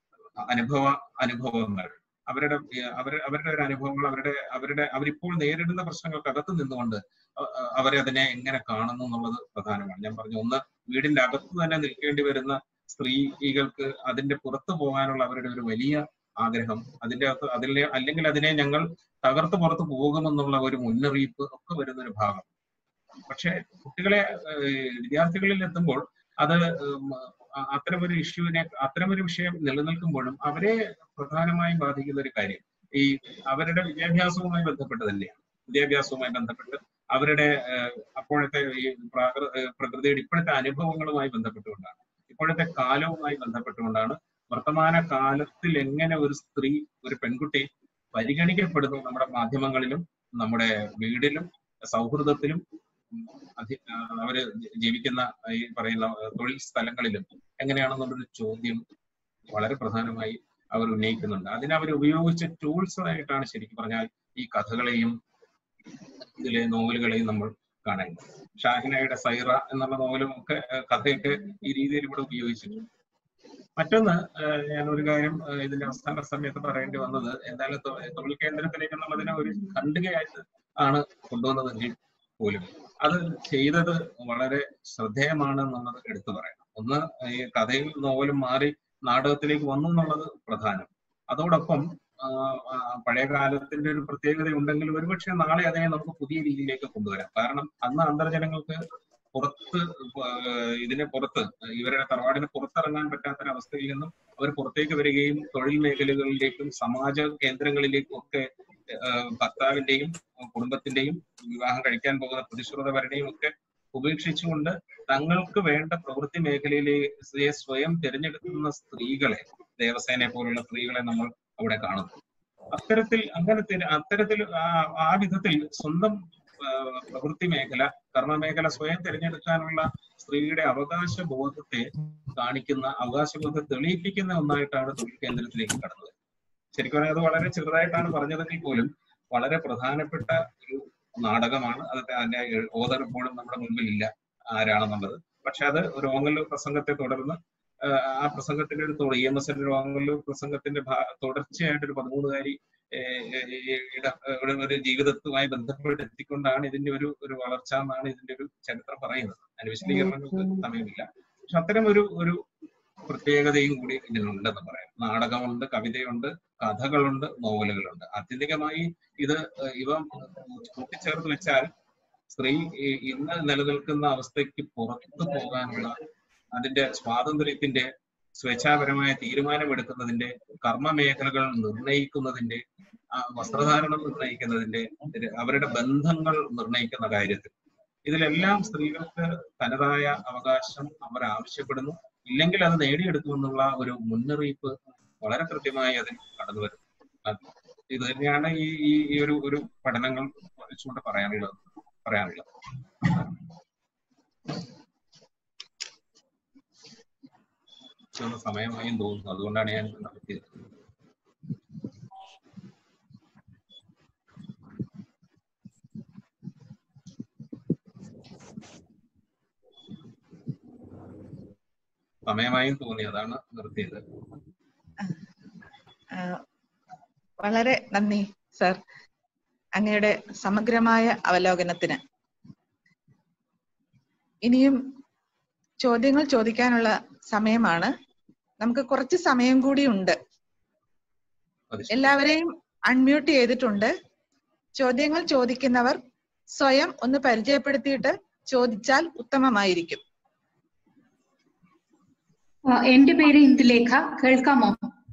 അനുഭവ അനുഭവങ്ങൾ അവരുടെ ഏർ, അവര് അവരുടെ ഒരു അനുഭവങ്ങൾ അവരുടെ അവരുടെ അവരിപ്പോൾ നേരിടുന്ന പ്രശ്നങ്ങൾക്കകത്ത് നിന്നുകൊണ്ട് അ- അ- അവരെ അതിനെ എങ്ങനെ കാണുന്നു എന്നുള്ളത് പ്രധാനമാണ് ഞാൻ പറഞ്ഞു ഒന്ന് വീടിന്റെ അകത്ത് തന്നെ നിൽക്കേണ്ടി വരുന്ന സ്ത്രീകൾക്ക് അതിന്റെ പുറത്തു പോകാനുള്ള അവരുടെ ഒരു വലിയ ആഗ്രഹം അതിന്റെ അകത്ത് അതിലെ അല്ലെങ്കിൽ അതിനെ ഞങ്ങൾ തകർത്ത് പുറത്ത് പോകുമെന്നുള്ള ഒരു മുന്നറിയിപ്പ് ഒക്കെ വരുന്ന ഒരു ഭാഗം പക്ഷെ കുട്ടികളെ ഏഹ്, വിദ്യാർത്ഥികളിൽ എത്തുമ്പോൾ അത് ഉം, അ- അത്തരമൊരു ഇഷ്യൂവിനെ അത്തരമൊരു വിഷയം നിലനിൽക്കുമ്പോഴും അവരെ പ്രധാനമായും ബാധിക്കുന്ന ഒരു കാര്യം ഈ അവരുടെ വിദ്യാഭ്യാസവുമായി ബന്ധപ്പെട്ട് തന്നെയാണ് വിദ്യാഭ്യാസവുമായി ബന്ധപ്പെട്ട് അവരുടെ ഏഹ്, അപ്പോഴത്തെ ഈ പ്രാകൃ ഏഹ്, പ്രകൃതിയുടെ ഇപ്പോഴത്തെ അനുഭവങ്ങളുമായി ബന്ധപ്പെട്ടുകൊണ്ടാണ് ഇപ്പോഴത്തെ കാലവുമായി ബന്ധപ്പെട്ടുകൊണ്ടാണ് വർത്തമാന കാലത്തിൽ എങ്ങനെ ഒരു സ്ത്രീ ഒരു പെൺകുട്ടി പരിഗണിക്കപ്പെടുന്നു നമ്മുടെ മാധ്യമങ്ങളിലും നമ്മുടെ വീടിലും സൗഹൃദത്തിലും ഉം, അധി- ആ, അവര് ജീവിക്കുന്ന ഈ പറയുന്ന തൊഴിൽ സ്ഥലങ്ങളിലും എങ്ങനെയാണെന്നുള്ളൊരു ചോദ്യം വളരെ പ്രധാനമായി അവർ ഉന്നയിക്കുന്നുണ്ട് അതിന് അവർ ഉപയോഗിച്ച ടൂൾസ് ആയിട്ടാണ് ശരിക്കും പറഞ്ഞാൽ ഈ കഥകളെയും ഇതിലെ നോവലുകളെയും നമ്മൾ കാണേണ്ടത് ഷാഹിനയുടെ സൈറ എന്നുള്ള നോവലും ഒക്കെ ഏഹ്, കഥയൊക്കെ ഈ രീതിയിൽ ഇവിടെ ഉപയോഗിച്ചിട്ടുണ്ട് മറ്റൊന്ന് ഏഹ്, ഞാൻ ഒരു കാര്യം ഏഹ്, ഇതിന്റെ അവസാന സമയത്ത് പറയേണ്ടി വന്നത് എന്തായാലും തൊ- തൊഴിൽ കേന്ദ്രത്തിലേക്ക് എന്നുള്ളതിനെ ഒരു ഖണ്ഡികയായിട്ട് ആണ് കൊണ്ടുവന്നതെങ്കിൽ പോലും അത് ചെയ്തത് വളരെ ശ്രദ്ധേയമാണ് എന്നുള്ളത് എടുത്തു പറയണം ഒന്ന് ഈ കഥയും നോവലും മാറി നാടകത്തിലേക്ക് വന്നു എന്നുള്ളത് പ്രധാനം അതോടൊപ്പം ആ, ആ, പഴയ കാലത്തിന്റെ ഒരു പ്രത്യേകത ഉണ്ടെങ്കിൽ ഒരുപക്ഷെ നാളെ അതിനെ നമുക്ക് പുതിയ രീതിയിലേക്ക് കൊണ്ടുവരാം കാരണം അന്ന് അന്തർജനങ്ങൾക്ക് പുറത്ത് ഏഹ് ഇതിന് പുറത്ത് ഇവരുടെ തറവാടിന് പുറത്തിറങ്ങാൻ പറ്റാത്തൊരവസ്ഥയിൽ നിന്നും അവർ പുറത്തേക്ക് വരികയും തൊഴിൽ മേഖലകളിലേക്കും സമാജ കേന്ദ്രങ്ങളിലേക്കും ഒക്കെ ഏഹ് ഭർത്താവിന്റെയും കുടുംബത്തിന്റെയും വിവാഹം കഴിക്കാൻ പോകുന്ന പ്രതിശ്രുതവരുടെയും ഒക്കെ ഉപേക്ഷിച്ചുകൊണ്ട് തങ്ങൾക്ക് വേണ്ട പ്രവൃത്തി മേഖലയിലെ സ്വയം തിരഞ്ഞെടുക്കുന്ന സ്ത്രീകളെ ദേവസേനയെ പോലുള്ള സ്ത്രീകളെ നമ്മൾ അവിടെ കാണുന്നു അത്തരത്തിൽ അങ്ങനത്തെ അത്തരത്തിൽ ആ- ആ വിധത്തിൽ സ്വന്തം ആ, പ്രവൃത്തി മേഖല കർമ്മമേഖല സ്വയം തിരഞ്ഞെടുക്കാനുള്ള സ്ത്രീയുടെ അവകാശ ബോധത്തെ കാണിക്കുന്ന അവകാശ ബോധത്തെ തെളിയിപ്പിക്കുന്ന ഒന്നായിട്ടാണ് തൊഴിൽ കേന്ദ്രത്തിലേക്ക് കടന്നത് ശരിക്കും പറഞ്ഞാൽ അത് വളരെ ചെറുതായിട്ടാണ് പറഞ്ഞതെങ്കിൽ പോലും വളരെ പ്രധാനപ്പെട്ട ഒരു നാടകമാണ് അത് അതിന്റെ ഓതർ ഇപ്പോഴും നമ്മുടെ മുൻപിൽ ഇല്ല ആരാണെന്നുള്ളത് പക്ഷെ അത് ഒരു ഓങ്ങല്ലൂർ പ്രസംഗത്തെ തുടർന്ന് ആ, ആ പ്രസംഗത്തിന്റെ ഒരു ഇ എം എസ് ഓങ്ങല്ലൂർ പ്രസംഗത്തിന്റെ ഭാ- തുടർച്ചയായിട്ട് ഒരു പതിമൂന്നുകാരി ഏഹ്, ഏഹ്, ഇട- ഒരു ഒരു ജീവിതത്തുമായി ബന്ധപ്പെട്ട് എത്തിക്കൊണ്ടാണ് ഇതിന്റെ ഒരു ഒരു വളർച്ച എന്നാണ് ഇതിന്റെ ഒരു ചരിത്രം പറയുന്നത് അതിന് വിശദീകരണങ്ങൾക്ക് സമയമില്ല പക്ഷെ അത്തരം ഒരു ഒരു പ്രത്യേകതയും കൂടി ഇതിനുണ്ടെന്ന് പറയാം നാടകമുണ്ട് കവിതയുണ്ട് കഥകളുണ്ട് നോവലുകളുണ്ട് ആത്യന്തികമായി ഇത് ഏഹ്, ഇവ കൂട്ടിച്ചേർത്ത് വെച്ചാൽ സ്ത്രീ ഈ- ഇന്ന് നിലനിൽക്കുന്ന അവസ്ഥയ്ക്ക് പുറത്തു പോകാനുള്ള അതിന്റെ സ്വാതന്ത്ര്യത്തിന്റെ സ്വേച്ഛാപരമായ തീരുമാനമെടുക്കുന്നതിന്റെ കർമ്മ മേഖലകൾ നിർണയിക്കുന്നതിന്റെ ആ, വസ്ത്രധാരണം നിർണയിക്കുന്നതിന്റെ ഇത് അവരുടെ ബന്ധങ്ങൾ നിർണയിക്കുന്ന കാര്യത്തിൽ ഇതിലെല്ലാം സ്ത്രീകൾക്ക് തനതായ അവകാശം അവർ ആവശ്യപ്പെടുന്നു ഇല്ലെങ്കിൽ അത് നേടിയെടുക്കുമെന്നുള്ള ഒരു മുന്നറിയിപ്പ് വളരെ കൃത്യമായി അതിൽ കടന്നു വരുന്നു അത് ഇത് തന്നെയാണ് ഈ ഈ ഈ ഒരു ഒരു പഠനങ്ങൾ വെച്ചുകൊണ്ട് പറയാനുള്ളത് പറയാനുള്ളത് ഇതൊന്ന് സമയമായും തോന്നുന്നു അതുകൊണ്ടാണ് ഞാൻ നടത്തിയത് സമയമായും തോന്നി അതാണ് നിർത്തിയത് ആ, വളരെ നന്ദി സർ അങ്ങയുടെ സമഗ്രമായ അവലോകനത്തിന് ഇനിയും ചോദ്യങ്ങൾ ചോദിക്കാനുള്ള സമയമാണ് നമുക്ക് കുറച്ച് സമയം കൂടി ഉണ്ട് അത് ശരി. എല്ലാവരെയും അൺമ്യൂട്ട് ചെയ്തിട്ടുണ്ട് ചോദ്യങ്ങൾ ചോദിക്കുന്നവർ സ്വയം ഒന്ന് പരിചയപ്പെടുത്തിയിട്ട് ചോദിച്ചാൽ ഉത്തമമായിരിക്കും ആ, എന്റെ പേര് ഇന്ദുലേഖ കേൾക്കാമോ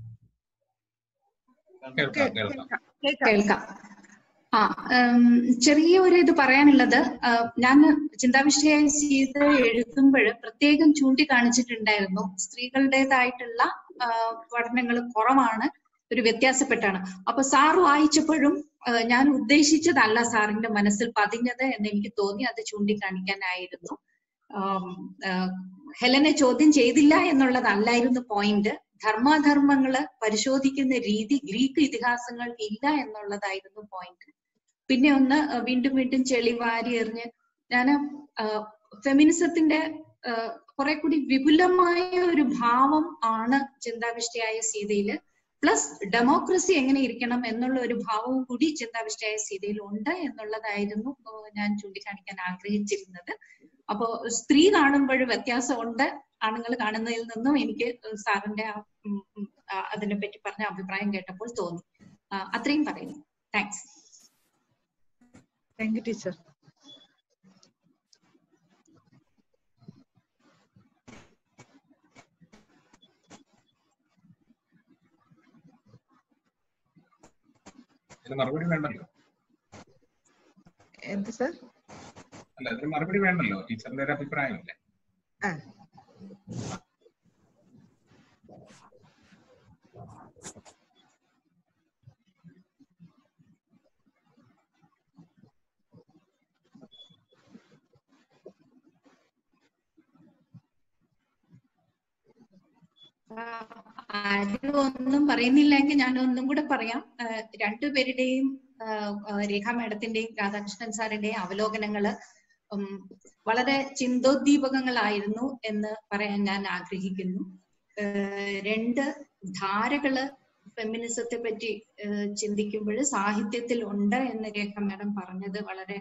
കേൾക്കാം കേൾക്കാം കേൾക്കാം ആ ഉം, ചെറിയ ഒരു ഇത് പറയാനുള്ളത് ആ, ഞാൻ ചിന്താവിഷയ സീത എഴുതുമ്പോൾ പ്രത്യേകം ചൂണ്ടിക്കാണിച്ചിട്ടുണ്ടായിരുന്നു സ്ത്രീകളുടേതായിട്ടുള്ള പഠനങ്ങൾ കുറവാണ് ഒരു വ്യത്യാസപ്പെട്ടാണ് അപ്പൊ സാർ വായിച്ചപ്പോഴും ആ, ഞാൻ ഉദ്ദേശിച്ചതല്ല സാറിന്റെ മനസ്സിൽ പതിഞ്ഞത് എന്ന് എനിക്ക് തോന്നി അത് ചൂണ്ടിക്കാണിക്കാനായിരുന്നു ആം, ആ, ഹെലനെ ചോദ്യം ചെയ്തില്ല എന്നുള്ളതല്ലായിരുന്നു പോയിന്റ് ധർമാധർമ്മങ്ങള് പരിശോധിക്കുന്ന രീതി ഗ്രീക്ക് ഇതിഹാസങ്ങൾക്ക് ഇല്ല എന്നുള്ളതായിരുന്നു പോയിന്റ് പിന്നെ ഒന്ന് ആ, വീണ്ടും വീണ്ടും ചെളി വാരി എറിഞ്ഞ് ഞാൻ ഫെമിനിസത്തിന്റെ കുറെ കൂടി വിപുലമായ ഒരു ഭാവം ആണ് ചിന്താവിഷ്ടയായ സീതയില് പ്ലസ് ഡെമോക്രസി എങ്ങനെ ഇരിക്കണം എന്നുള്ള ഒരു ഭാവവും കൂടി ചിന്താവിഷ്ടയായ സീതയിൽ ഉണ്ട് എന്നുള്ളതായിരുന്നു ആ, ഞാൻ ചൂണ്ടിക്കാണിക്കാൻ ആഗ്രഹിച്ചിരുന്നത് അപ്പോ സ്ത്രീ കാണുമ്പോൾ വ്യത്യാസമുണ്ട് ആണുങ്ങൾ കാണുന്നതിൽ നിന്നും എനിക്ക് സാറിന്റെ ആ, ഉം, ഉം, ആ, അതിനെ പറ്റി പറഞ്ഞ അഭിപ്രായം കേട്ടപ്പോൾ തോന്നി ആ, അത്രയും പറയുന്നു താങ്ക്സ് താങ്ക് യു ടീച്ചർ ഇതിന് മറുപടി വേണ്ടല്ലോ എന്ത് സർ അല്ല ഇതിന് മറുപടി വേണ്ടല്ലോ ടീച്ചറിന്റെ ഒരു അഭിപ്രായമല്ലേ ആ ആരും ഒന്നും പറയുന്നില്ലെങ്കിൽ ഞാൻ ഒന്നും കൂടെ പറയാം ആ, രണ്ടുപേരുടെയും ആ, ആ, രേഖ മാഡത്തിന്റെയും രാധാകൃഷ്ണൻ സാറിന്റെയും അവലോകനങ്ങള് ഉം, വളരെ ചിന്തോദ്ദീപകങ്ങളായിരുന്നു എന്ന് പറയാൻ ഞാൻ ആഗ്രഹിക്കുന്നു ആ, രണ്ട് ധാരകള് ഫെമിനിസത്തെ പറ്റി ചിന്തിക്കുമ്പോൾ സാഹിത്യത്തിൽ ഉണ്ട് എന്ന് രേഖ മാഡം പറഞ്ഞത് വളരെ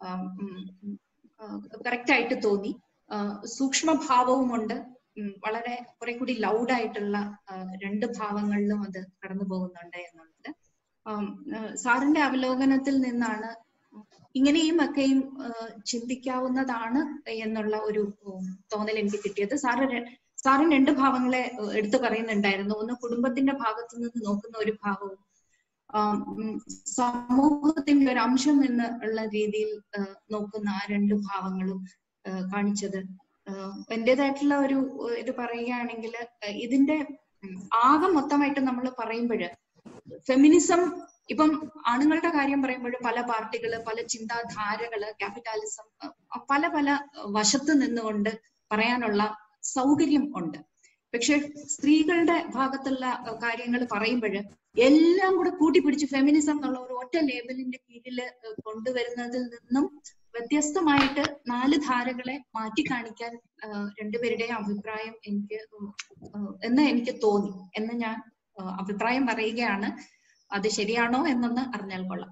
കറക്റ്റ് ആയിട്ട് തോന്നി ആ, സൂക്ഷ്മഭാവവുമുണ്ട് ഉം, വളരെ കുറെ കൂടി ലൗഡ് ആയിട്ടുള്ള ആ, രണ്ട് ഭാവങ്ങളിലും അത് കടന്നു പോകുന്നുണ്ട് എന്നുള്ളത് ആം, ആ, സാറിന്റെ അവലോകനത്തിൽ നിന്നാണ് ഇങ്ങനെയും ഒക്കെയും ആ, ചിന്തിക്കാവുന്നതാണ് എന്നുള്ള ഒരു ഉം, തോന്നൽ എനിക്ക് കിട്ടിയത് സാറ് ര- സാറിന് രണ്ട് ഭാവങ്ങളെ ഏഹ്, എടുത്തു പറയുന്നുണ്ടായിരുന്നു ഒന്ന് കുടുംബത്തിന്റെ ഭാഗത്തു നിന്ന് നോക്കുന്ന ഒരു ഭാവവും ആം, ഉം, സമൂഹത്തിന്റെ ഒരു അംശം എന്ന് ഉള്ള രീതിയിൽ ഏഹ്, നോക്കുന്ന ആ രണ്ട് ഭാവങ്ങളും ഏഹ്, കാണിച്ചത് ഏഹ്, എന്റേതായിട്ടുള്ള ഒരു ഏഹ്, ഇത് പറയുകയാണെങ്കിൽ ഇതിന്റെ ഉം, ആകെ മൊത്തമായിട്ട് നമ്മൾ പറയുമ്പോൾ ഫെമിനിസം ഇപ്പം ആണുങ്ങളുടെ കാര്യം പറയുമ്പോൾ പല പാർട്ടികള് പല ചിന്താധാരകള് ക്യാപിറ്റാലിസം അഹ് പല പല വശത്ത് നിന്നുകൊണ്ട് പറയാനുള്ള സൗകര്യം ഉണ്ട് പക്ഷെ സ്ത്രീകളുടെ ഭാഗത്തുള്ള കാര്യങ്ങൾ പറയുമ്പോൾ എല്ലാം കൂടെ കൂട്ടിപ്പിടിച്ച് ഫെമിനിസം എന്നുള്ള ഒരു ഒറ്റ ലേബലിന്റെ കീഴിൽ കൊണ്ടുവരുന്നതിൽ നിന്നും വ്യത്യസ്തമായിട്ട് നാല് ധാരകളെ മാറ്റി കാണിക്കാൻ ആഹ് രണ്ടുപേരുടെയും അഭിപ്രായം എനിക്ക് ഉം, ആഹ് എന്ന് എനിക്ക് തോന്നി എന്ന് ഞാൻ ആഹ് അഭിപ്രായം പറയുകയാണ് അത് ശരിയാണോ എന്നൊന്ന് അറിഞ്ഞാൽ കൊള്ളാം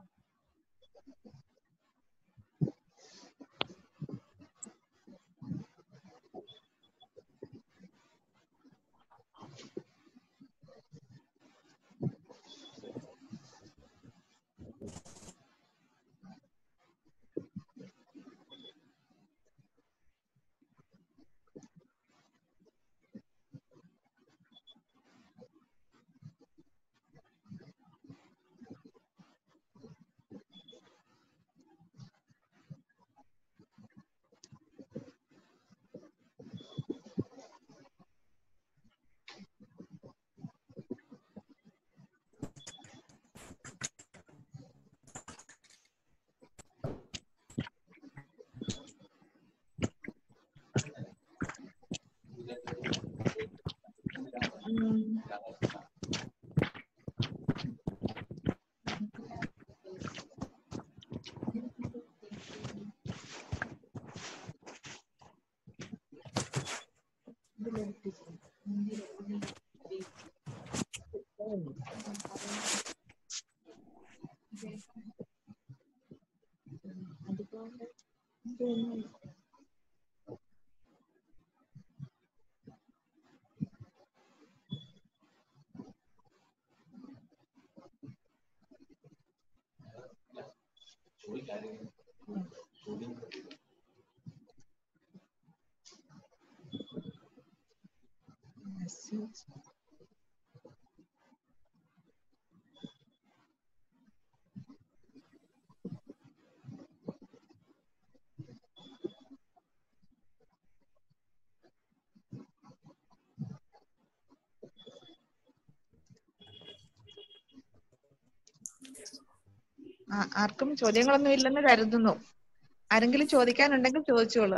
ആ- ആർക്കും ചോദ്യങ്ങളൊന്നും ഇല്ലെന്ന് കരുതുന്നു ആരെങ്കിലും ചോദിക്കാനുണ്ടെങ്കിൽ ചോദിച്ചോളുക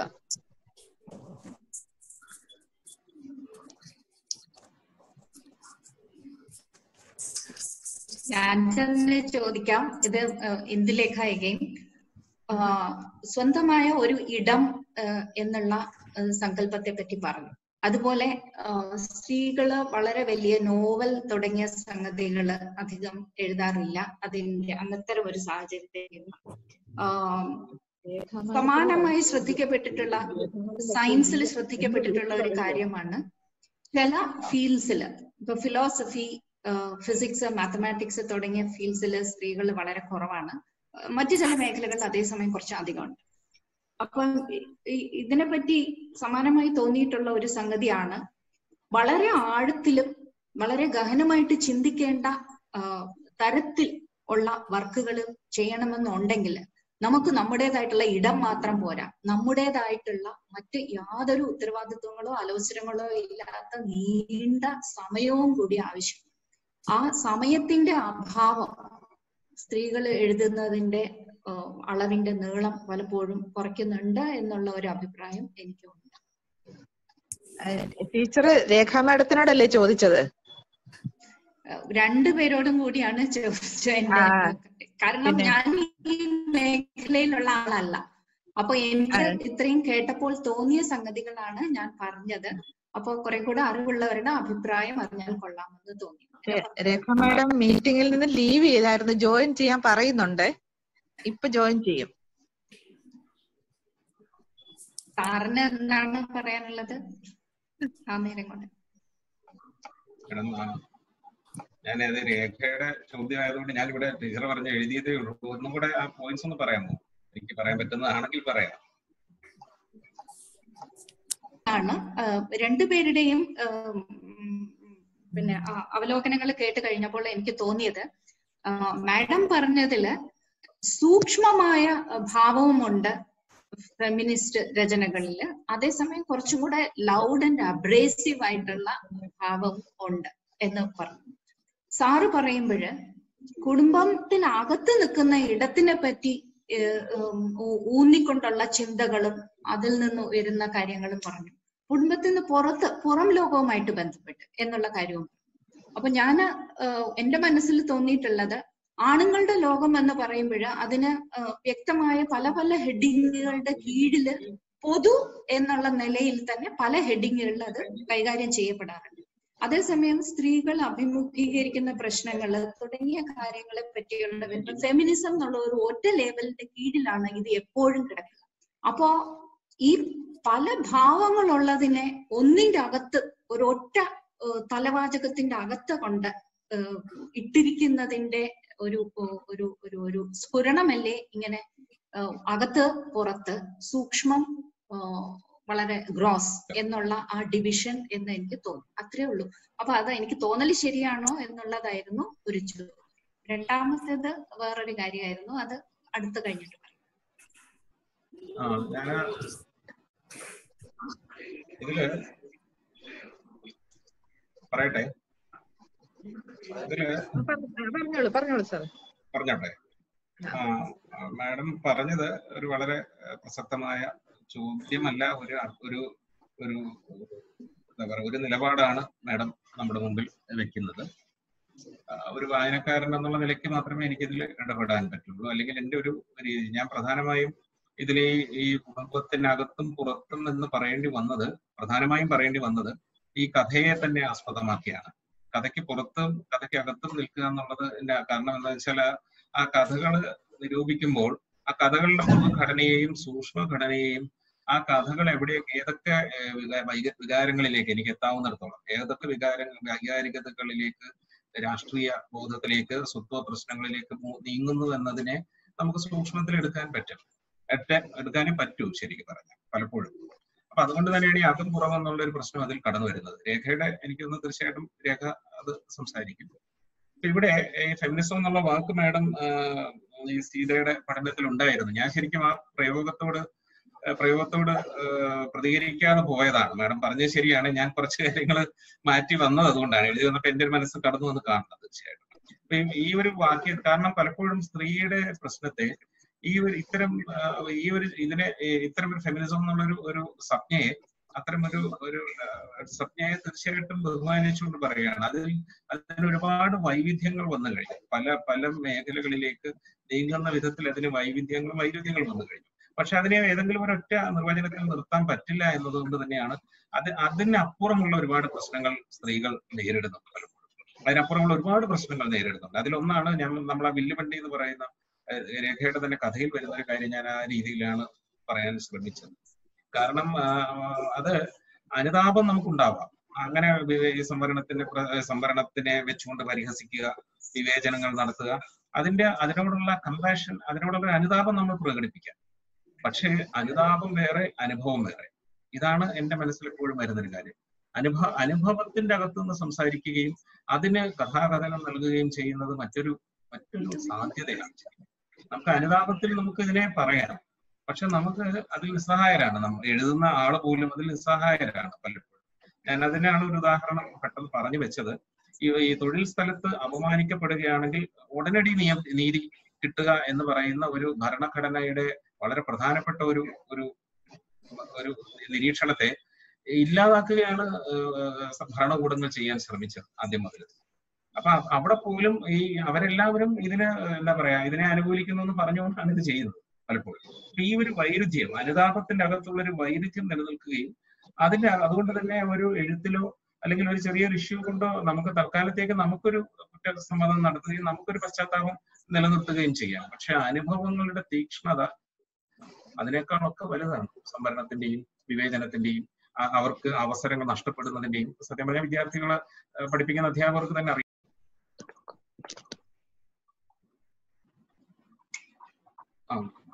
ഞാൻ തന്നെ ചോദിക്കാം ഇത് ഏഹ്, ഇന്ദുലേഖ എഗെയിൻ സ്വന്തമായ ഒരു ഇടം ഏഹ്, എന്നുള്ള ഏഹ്, സങ്കല്പത്തെ പറ്റി പറഞ്ഞു അതുപോലെ ആഹ്, സ്ത്രീകള് വളരെ വലിയ നോവൽ തുടങ്ങിയ സംഗതികള് അധികം എഴുതാറില്ല അതിന്റെ അന്നത്തരം ഒരു സാഹചര്യത്തിൽ ആഹ്, സമാനമായി ശ്രദ്ധിക്കപ്പെട്ടിട്ടുള്ള സയൻസിൽ ശ്രദ്ധിക്കപ്പെട്ടിട്ടുള്ള ഒരു കാര്യമാണ് ചില ഫീൽഡ്സിൽ ഇപ്പൊ ഫിലോസഫി ഫിസിക്സ് മാത്തമാറ്റിക്സ് തുടങ്ങിയ ഫീൽഡ്സിൽ സ്ത്രീകൾ വളരെ കുറവാണ് അഹ് മറ്റു ചില മേഖലകളിൽ അതേസമയം കുറച്ച് അധികമുണ്ട് അപ്പം ഇ- ഇ- ഇതിനെപ്പറ്റി സമാനമായി തോന്നിയിട്ടുള്ള ഒരു സംഗതിയാണ് വളരെ ആഴത്തിലും വളരെ ഗഹനമായിട്ട് ചിന്തിക്കേണ്ട ആഹ് തരത്തിൽ ഉള്ള വർക്കുകൾ ചെയ്യണമെന്നുണ്ടെങ്കിൽ നമുക്ക് നമ്മുടേതായിട്ടുള്ള ഇടം മാത്രം പോരാ നമ്മുടേതായിട്ടുള്ള മറ്റ് യാതൊരു ഉത്തരവാദിത്വങ്ങളോ ആലോചനകളോ ഇല്ലാത്ത നീണ്ട സമയവും കൂടി ആവശ്യം ആ സമയത്തിന്റെ അഭാവം സ്ത്രീകൾ എഴുതുന്നതിന്റെ ഏഹ്, അളവിന്റെ നീളം പലപ്പോഴും കുറയ്ക്കുന്നുണ്ട് എന്നുള്ള ഒരു അഭിപ്രായം എനിക്കുണ്ട് ടീച്ചർ രേഖാ മാഡത്തിനോടല്ലേ ചോദിച്ചത് ഏഹ്, രണ്ടുപേരോടും കൂടിയാണ് ചോദിച്ചത് എന്റെ ആ, കാരണം പിന്നെ? ഞാൻ ഈ മേഖലയിലുള്ള ആളല്ല അപ്പൊ എനിക്ക് ആ. ഇത്രയും കേട്ടപ്പോൾ തോന്നിയ സംഗതികളാണ് ഞാൻ പറഞ്ഞത് അപ്പൊ കുറെ കൂടെ അറിവുള്ളവരുടെ അഭിപ്രായം അറിഞ്ഞാൽ കൊള്ളാമെന്ന് തോന്നി രേ- രേഖ മാഡം മീറ്റിംഗിൽ നിന്ന് ലീവ് ചെയ്തായിരുന്നു ജോയിൻ ചെയ്യാൻ പറയുന്നുണ്ട് ഇപ്പൊ ജോയിൻ ചെയ്യും സാറിന് എന്താണ് പറയാനുള്ളത് ആ നേരം കൊണ്ട് മേഡം ആ, ഞാനത് രേഖയുടെ ചോദ്യം ആയതുകൊണ്ട് ഞാൻ ഇവിടെ ടീച്ചർ പറഞ്ഞ് എഴുതിയതേ ഉള്ളൂ ഒന്നും കൂടെ ആ പോയിന്റ്സ് ഒന്ന് പറയാമോ എനിക്ക് പറയാൻ പറ്റുന്നതാണെങ്കിൽ പറയാം ആണ് ആഹ് രണ്ടുപേരുടെയും ആഹ് ഉം പിന്നെ അവലോകനങ്ങൾ കേട്ട് കഴിഞ്ഞപ്പോൾ എനിക്ക് തോന്നിയത് ആഹ് മാഡം പറഞ്ഞതില് സൂക്ഷ്മമായ ഭാവവുമുണ്ട് ഫെമിനിസ്റ്റ് രചനകളിൽ അതേസമയം കുറച്ചും കൂടെ ലൗഡ് ആൻഡ് അബ്രേസീവ് ആയിട്ടുള്ള ഭാവം ഉണ്ട് എന്ന് പറഞ്ഞു സാറ് പറയുമ്പോഴ് കുടുംബത്തിനകത്ത് നിൽക്കുന്ന ഇടത്തിനെ പറ്റി ഏഹ് ഉം ഊ- ഊന്നിക്കൊണ്ടുള്ള ചിന്തകളും അതിൽ നിന്ന് ഉയരുന്ന കാര്യങ്ങളും പറഞ്ഞു കുടുംബത്തിൽ നിന്ന് പുറത്ത് പുറം ലോകവുമായിട്ട് ബന്ധപ്പെട്ട് എന്നുള്ള കാര്യവും അപ്പൊ ഞാൻ എന്റെ മനസ്സിൽ തോന്നിയിട്ടുള്ളത് ആണുങ്ങളുടെ ലോകം എന്ന് പറയുമ്പോൾ അതിന് ഏഹ് വ്യക്തമായ പല പല ഹെഡിങ്ങുകളുടെ കീഴില് പൊതു എന്നുള്ള നിലയിൽ തന്നെ പല ഹെഡിങ്ങുകളിൽ അത് കൈകാര്യം ചെയ്യപ്പെടാറുണ്ട് അതേസമയം സ്ത്രീകൾ അഭിമുഖീകരിക്കുന്ന പ്രശ്നങ്ങൾ തുടങ്ങിയ കാര്യങ്ങളെ പറ്റിയുള്ള ഫെമിനിസം എന്നുള്ള ഒരു ഒറ്റ ലേബലിന്റെ കീഴിലാണ് ഇത് എപ്പോഴും കിടക്കുക അപ്പോ ഈ പല ഭാവങ്ങളുള്ളതിനെ ഒന്നിന്റെ അകത്ത് ഒരു ഒറ്റ ഏഹ് തലവാചകത്തിന്റെ അകത്ത് കൊണ്ട് ഏഹ് ഇട്ടിരിക്കുന്നതിന്റെ ഒരു ഏഹ് ഒരു ഒരു ഒരു സ്ഫുരണമല്ലേ ഇങ്ങനെ ഏഹ് അകത്ത് പുറത്ത് സൂക്ഷ്മം ഏഹ് വളരെ ഗ്രോസ് എന്നുള്ള ആ ഡിവിഷൻ എന്ന് എനിക്ക് തോന്നി അത്രേ ഉള്ളൂ അപ്പൊ അത് എനിക്ക് തോന്നൽ ശരിയാണോ എന്നുള്ളതായിരുന്നു ഒരു ചോദ്യം രണ്ടാമത്തേത് വേറൊരു കാര്യമായിരുന്നു അത് അടുത്ത് കഴിഞ്ഞിട്ട് പറയാം ആ ഞാന് ഇതില് പറയട്ടെ ഇതില് പറഞ്ഞോളൂ പറഞ്ഞോളൂ സാർ പറഞ്ഞോട്ടെ ആ മാഡം പറഞ്ഞത് ഒരു വളരെ ഏഹ്, പ്രസക്തമായ ചോദ്യമല്ല ഒരു ഒരു ഒരു എന്താ പറയുക ഒരു നിലപാടാണ് മാഡം നമ്മുടെ മുമ്പിൽ വെക്കുന്നത് ആ, ഒരു വായനക്കാരൻ എന്നുള്ള നിലയ്ക്ക് മാത്രമേ എനിക്കിതിൽ ഇടപെടാൻ പറ്റുള്ളൂ അല്ലെങ്കിൽ എൻ്റെ ഒരു രീതി ഞാൻ പ്രധാനമായും ഇതിൽ ഈ ഈ കുടുംബത്തിനകത്തും പുറത്തും എന്ന് പറയേണ്ടി വന്നത് പ്രധാനമായും പറയേണ്ടി വന്നത് ഈ കഥയെ തന്നെ ആസ്പദമാക്കിയാണ് കഥയ്ക്ക് പുറത്തും കഥയ്ക്ക് അകത്തും നിൽക്കുക എന്നുള്ളത് എൻ്റെ കാരണം എന്താ വെച്ചാൽ ആ കഥകൾ നിരൂപിക്കുമ്പോൾ ആ കഥകളുടെ ഘടനയെയും സൂക്ഷ്മ ഘടനയെയും ആ കഥകൾ എവിടെയൊക്കെ ഏതൊക്കെ ഏഹ്, വികാ- വൈക- വികാരങ്ങളിലേക്ക് എനിക്ക് എത്താവുന്നിടത്തോളം ഏതൊക്കെ വികാര വൈകാരികതകളിലേക്ക് രാഷ്ട്രീയ ബോധത്തിലേക്ക് സ്വത്വ പ്രശ്നങ്ങളിലേക്ക് മു- നീങ്ങുന്നു എന്നതിനെ നമുക്ക് സൂക്ഷ്മത്തിൽ എടുക്കാൻ പറ്റും എടുക്കാൻ എടുക്കാനേ പറ്റൂ ശരിക്കും പറഞ്ഞാൽ പലപ്പോഴും അപ്പൊ അതുകൊണ്ട് തന്നെയാണ് ഈ അകം പുറം എന്നുള്ള ഒരു പ്രശ്നം അതിൽ കടന്നു വരുന്നത് രേഖയുടെ എനിക്കൊന്ന് തീർച്ചയായിട്ടും രേഖ അത് സംസാരിക്കും ഇപ്പൊ ഇവിടെ ഈ ഫെമിനിസം എന്നുള്ള വാക്ക് മാഡം ഈ സീതയുടെ പഠനത്തിൽ ഉണ്ടായിരുന്നു ഞാൻ ശരിക്കും ആ പ്രയോഗത്തോട് ആ, പ്രയോഗത്തോട് ആ, പ്രതികരിക്കാതെ പോയതാണ് മാഡം പറഞ്ഞത് ശരിയാണ് ഞാൻ കുറച്ച് കാര്യങ്ങൾ മാറ്റി വന്നത് അതുകൊണ്ടാണ് എഴുതി വന്നപ്പോ എന്റെ ഒരു മനസ്സ് കടന്നു വന്ന് കാണുന്നത് തീർച്ചയായിട്ടും ഇപ്പൊ ഈ- ഈ ഒരു വാക്യ കാരണം പലപ്പോഴും സ്ത്രീയുടെ പ്രശ്നത്തെ ഈ ഒരു ഇത്തരം ആ, ഈ ഒരു ഇതിനെ ഈ ഇത്തരം ഒരു ഫെമിനിസം എന്നുള്ള ഒരു ഒരു സംജ്ഞയെ അത്തരം ഒരു ഒരു ആ, സംജ്ഞയെ തീർച്ചയായിട്ടും ബഹുമാനിച്ചുകൊണ്ട് പറയുകയാണ് അതിൽ അതിന് ഒരുപാട് വൈവിധ്യങ്ങൾ വന്നു കഴിഞ്ഞു പല പല മേഖലകളിലേക്ക് നീങ്ങുന്ന വിധത്തിൽ അതിന് വൈവിധ്യങ്ങളും വൈരുദ്ധ്യങ്ങളും വന്നു കഴിഞ്ഞു പക്ഷെ അതിനെ ഏതെങ്കിലും ഒരൊറ്റ നിർവചനത്തിൽ നിർത്താൻ പറ്റില്ല എന്നതുകൊണ്ട് തന്നെയാണ് അത് അതിനപ്പുറമുള്ള ഒരുപാട് പ്രശ്നങ്ങൾ സ്ത്രീകൾ നേരിടുന്നുണ്ട് പലപ്പോഴും അതിനപ്പുറമുള്ള ഒരുപാട് പ്രശ്നങ്ങൾ നേരിടുന്നുണ്ട് അതിലൊന്നാണ് ഞാൻ നമ്മളെ വില്ലുവണ്ടി എന്ന് പറയുന്ന ഏഹ്, രേഖയുടെ തന്നെ കഥയിൽ വരുന്ന ഒരു കാര്യം ഞാൻ ആ രീതിയിലാണ് പറയാൻ ശ്രമിച്ചത് കാരണം ആ, അത് അനുതാപം നമുക്കുണ്ടാവാം അങ്ങനെ വി- ഈ സംവരണത്തിന്റെ പ്ര- സംവരണത്തിനെ വെച്ചുകൊണ്ട് പരിഹസിക്കുക വിവേചനങ്ങൾ നടത്തുക അതിന്റെ അതിനോടുള്ള കമ്പാഷൻ അതിനോടുള്ള അനുതാപം നമ്മൾ പ്രകടിപ്പിക്കുക പക്ഷേ അനുതാപം വേറെ അനുഭവം വേറെ ഇതാണ് എന്റെ മനസ്സിൽ എപ്പോഴും വരുന്നൊരു കാര്യം അനുഭവ അനുഭവത്തിന്റെ അകത്തുനിന്ന് സംസാരിക്കുകയും അതിന് കഥാകഥനം നൽകുകയും ചെയ്യുന്നത് മറ്റൊരു മറ്റൊരു സാധ്യതയാണ് നമുക്ക് അനുതാപത്തിൽ നമുക്ക് ഇതിനെ പറയാം പക്ഷെ നമുക്ക് അതിൽ നിസ്സഹായരാണ് നമ്മൾ എഴുതുന്ന ആള് പോലും അതിൽ നിസ്സഹായരാണ് പലപ്പോഴും ഞാൻ അതിനാണ് ഒരു ഉദാഹരണം പെട്ടെന്ന് പറഞ്ഞു വെച്ചത് ഈ ഈ തൊഴിൽ സ്ഥലത്ത് അപമാനിക്കപ്പെടുകയാണെങ്കിൽ ഉടനടി നിയ- നീതി കിട്ടുക എന്ന് പറയുന്ന ഒരു ഭരണഘടനയുടെ വളരെ പ്രധാനപ്പെട്ട ഒരു ഒരു ഒരു നിരീക്ഷണത്തെ ഇല്ലാതാക്കുകയാണ് ഏഹ് ഭരണകൂടങ്ങൾ ചെയ്യാൻ ശ്രമിച്ചത് ആദ്യം മുതൽ അപ്പൊ അ- അവിടെ പോലും ഈ അവരെല്ലാവരും ഇതിന് എന്താ പറയാ ഇതിനെ അനുകൂലിക്കുന്നു എന്ന് പറഞ്ഞുകൊണ്ടാണ് ഇത് ചെയ്യുന്നത് പലപ്പോഴും അപ്പൊ ഈ ഒരു വൈരുദ്ധ്യം അനുതാപത്തിന്റെ അകത്തുള്ള ഒരു വൈരുദ്ധ്യം നിലനിൽക്കുകയും അതിന്റെ അതുകൊണ്ട് തന്നെ ഒരു എഴുത്തിലോ അല്ലെങ്കിൽ ഒരു ചെറിയൊരു ഇഷ്യൂ കൊണ്ടോ നമുക്ക് തൽക്കാലത്തേക്ക് നമുക്കൊരു കുറ്റസമ്മതം നടത്തുകയും നമുക്കൊരു പശ്ചാത്താപം നിലനിർത്തുകയും ചെയ്യാം പക്ഷെ അനുഭവങ്ങളുടെ തീക്ഷ്ണത അതിനേക്കാളൊക്കെ വലുതാണ് സംവരണത്തിന്റെയും വിവേചനത്തിന്റെയും ആ- അവർക്ക് അവസരങ്ങൾ നഷ്ടപ്പെടുന്നതിന്റെയും സത്യം പറഞ്ഞാൽ വിദ്യാർത്ഥികളെ ഏഹ് പഠിപ്പിക്കുന്ന അധ്യാപകർക്ക് തന്നെ അറിയാം ആ,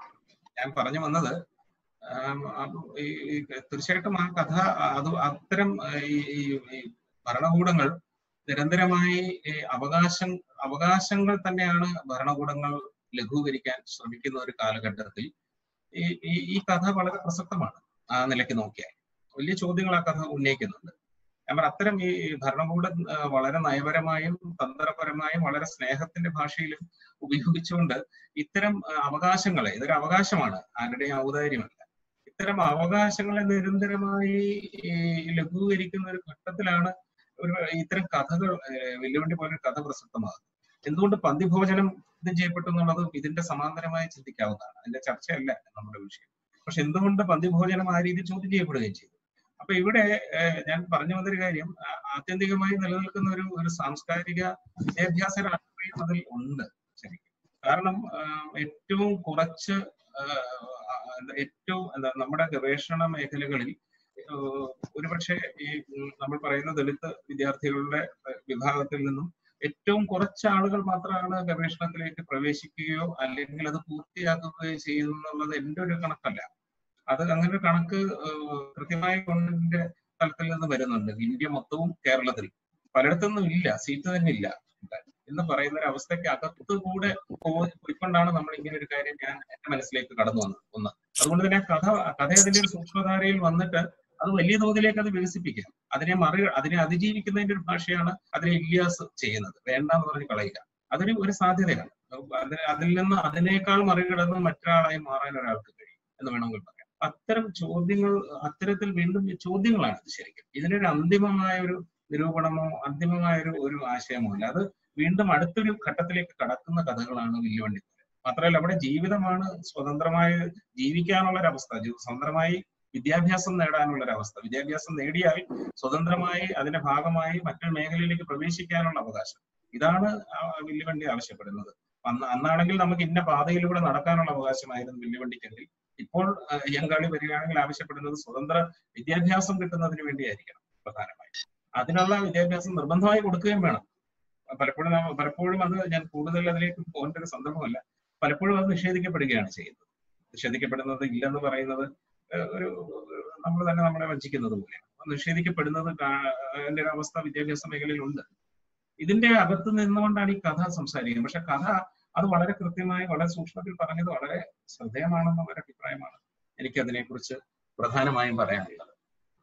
ഞാൻ പറഞ്ഞു വന്നത് ആം, അപ്പൊ ഈ ഈ തീർച്ചയായിട്ടും ആ കഥ അത് അത്തരം ഈ ഈ- ഈ ഭരണകൂടങ്ങൾ നിരന്തരമായി ഈ അവകാശം അവകാശങ്ങൾ തന്നെയാണ് ഭരണകൂടങ്ങൾ ലഘൂകരിക്കാൻ ശ്രമിക്കുന്ന ഒരു കാലഘട്ടത്തിൽ ഈ ഈ- ഈ കഥ വളരെ പ്രസക്തമാണ് ആ നിലയ്ക്ക് നോക്കിയാൽ വലിയ ചോദ്യങ്ങൾ ആ കഥ ഉന്നയിക്കുന്നുണ്ട് ഞാൻ പറഞ്ഞ അത്തരം ഈ ഭരണകൂടം ആ, വളരെ നയപരമായും തന്ത്രപരമായും വളരെ സ്നേഹത്തിന്റെ ഭാഷയിലും ഉപയോഗിച്ചുകൊണ്ട് ഇത്തരം ആ, അവകാശങ്ങളെ ഇതൊരു അവകാശമാണ് ആരുടെയും ഔദാര്യമല്ല ഇത്തരം അവകാശങ്ങളെ നിരന്തരമായി ഈ ലഘൂകരിക്കുന്ന ഒരു ഘട്ടത്തിലാണ് ഒരു ഇത്തരം കഥകൾ ഏഹ് വെല്ലുവിളി പോലെ കഥ പ്രസക്തമാകുന്നത് എന്തുകൊണ്ട് പന്തിഭോജനം ഇത് ചെയ്യപ്പെട്ടു എന്നുള്ളത് ഇതിന്റെ സമാന്തരമായി ചിന്തിക്കാവുന്നതാണ് അതിന്റെ ചർച്ചയല്ല നമ്മുടെ വിഷയം പക്ഷെ എന്തുകൊണ്ട് പന്തിഭോജനം ആ രീതിയിൽ ചോദ്യം ചെയ്യപ്പെടുകയും ചെയ്തു അപ്പൊ ഇവിടെ ഏഹ് ഞാൻ പറഞ്ഞു വന്നൊരു കാര്യം ആ- ആത്യന്തികമായി നിലനിൽക്കുന്ന ഒരു ഒരു സാംസ്കാരിക വിദ്യാഭ്യാസ രാഷ്ട്രീയം അതിൽ ഉണ്ട് ശരിക്കും കാരണം ആഹ് ഏറ്റവും കുറച്ച് ആഹ് എന്താ ഏറ്റവും എന്താ നമ്മുടെ ഗവേഷണ മേഖലകളിൽ ആഹ് ഒരുപക്ഷെ ഈ ഉം നമ്മൾ പറയുന്ന ദളിത് വിദ്യാർത്ഥികളുടെ ആഹ് വിഭാഗത്തിൽ നിന്നും ഏറ്റവും കുറച്ച് ആളുകൾ മാത്രമാണ് ഗവേഷണത്തിലേക്ക് പ്രവേശിക്കുകയോ അല്ലെങ്കിൽ അത് പൂർത്തിയാക്കുകയോ ചെയ്യുന്നുള്ളത് എൻ്റെ ഒരു കണക്കല്ല അത് അങ്ങനെ ഒരു കണക്ക് ആഹ് കൃത്യമായ ഗവൺമെന്റിന്റെ തലത്തിൽ നിന്ന് വരുന്നുണ്ട് ഇന്ത്യ മൊത്തവും കേരളത്തിൽ പലയിടത്തൊന്നും ഇല്ല സീറ്റ് തന്നെ ഇല്ല എന്ന് പറയുന്ന ഒരു അവസ്ഥയ്ക്ക് അകത്ത് കൂടെ പോ- പോയിക്കൊണ്ടാണ് നമ്മൾ ഇങ്ങനെ ഒരു കാര്യം ഞാൻ എന്റെ മനസ്സിലേക്ക് കടന്നു വന്നത് ഒന്ന് അതുകൊണ്ട് തന്നെ ആ കഥ കഥ അതിന്റെ ഒരു സൂക്ഷ്മധാരയിൽ വന്നിട്ട് അത് വലിയ തോതിലേക്ക് അത് വികസിപ്പിക്കുക അതിനെ മറി അതിനെ അതിജീവിക്കുന്നതിന്റെ ഒരു ഭാഷയാണ് അതിനെ ഇല്യാസ് ചെയ്യുന്നത് വേണ്ടെന്ന് പറഞ്ഞ് കളയുക അതൊരു ഒരു സാധ്യതയാണ് അതിന് അതിൽ നിന്ന് അതിനേക്കാൾ മറികടന്ന് മറ്റൊരാളായി മാറാൻ ഒരാൾക്ക് കഴിയും എന്ന് വേണമെങ്കിൽ പറയാം അത്തരം ചോദ്യങ്ങൾ അത്തരത്തിൽ വീണ്ടും ഈ ചോദ്യങ്ങളാണ് ഇത് ശരിക്കും ഇതിനൊരു അന്തിമമായ ഒരു നിരൂപണമോ അന്തിമമായ ഒരു ഒരു ആശയമോ അല്ല അത് വീണ്ടും അടുത്തൊരു ഘട്ടത്തിലേക്ക് കടക്കുന്ന കഥകളാണ് വില്ലുവണ്ടി മാത്രമല്ല അവിടെ ജീവിതമാണ് സ്വതന്ത്രമായി ജീവിക്കാനുള്ള ഒരു അവസ്ഥ ജി- സ്വതന്ത്രമായി വിദ്യാഭ്യാസം നേടാനുള്ള ഒരു അവസ്ഥ വിദ്യാഭ്യാസം നേടിയാൽ സ്വതന്ത്രമായി അതിന്റെ ഭാഗമായി മറ്റൊരു മേഖലയിലേക്ക് പ്രവേശിക്കാനുള്ള അവകാശം ഇതാണ് ആ വില്ലുവണ്ടി ആവശ്യപ്പെടുന്നത് അന്ന് അന്നാണെങ്കിൽ നമുക്ക് ഇന്ന പാതയിലൂടെ നടക്കാനുള്ള അവകാശമായിരുന്നു വില്ലുവണ്ടിക്കെങ്കിൽ ഇപ്പോൾ ആ, അയ്യങ്കാളി വരികയാണെങ്കിൽ ആവശ്യപ്പെടുന്നത് സ്വതന്ത്ര വിദ്യാഭ്യാസം കിട്ടുന്നതിന് വേണ്ടിയായിരിക്കണം പ്രധാനമായും അതിനുള്ള വിദ്യാഭ്യാസം നിർബന്ധമായി കൊടുക്കുകയും വേണം പലപ്പോഴും നാം- പലപ്പോഴും അത് ഞാൻ കൂടുതൽ അതിലേക്ക് പോകേണ്ട ഒരു സന്ദർഭമല്ല പലപ്പോഴും അത് നിഷേധിക്കപ്പെടുകയാണ് ചെയ്യുന്നത് നിഷേധിക്കപ്പെടുന്നത് ഇല്ലെന്ന് പറയുന്നത് ഏഹ്, ഒരു നമ്മൾ തന്നെ നമ്മളെ വഞ്ചിക്കുന്നത് പോലെയാണ് അപ്പൊ നിഷേധിക്കപ്പെടുന്നത് കാ- അതിന്റെ ഒരു അവസ്ഥ വിദ്യാഭ്യാസ മേഖലയിൽ ഉണ്ട് ഇതിന്റെ അകത്ത് നിന്നുകൊണ്ടാണ് ഈ കഥ സംസാരിക്കുന്നത് പക്ഷെ കഥ അത് വളരെ കൃത്യമായി വളരെ സൂക്ഷ്മത്തിൽ പറഞ്ഞത് വളരെ ശ്രദ്ധേയമാണെന്നുള്ള ഒരു അഭിപ്രായമാണ് എനിക്ക് അതിനെക്കുറിച്ച് പ്രധാനമായും പറയാനുള്ളത്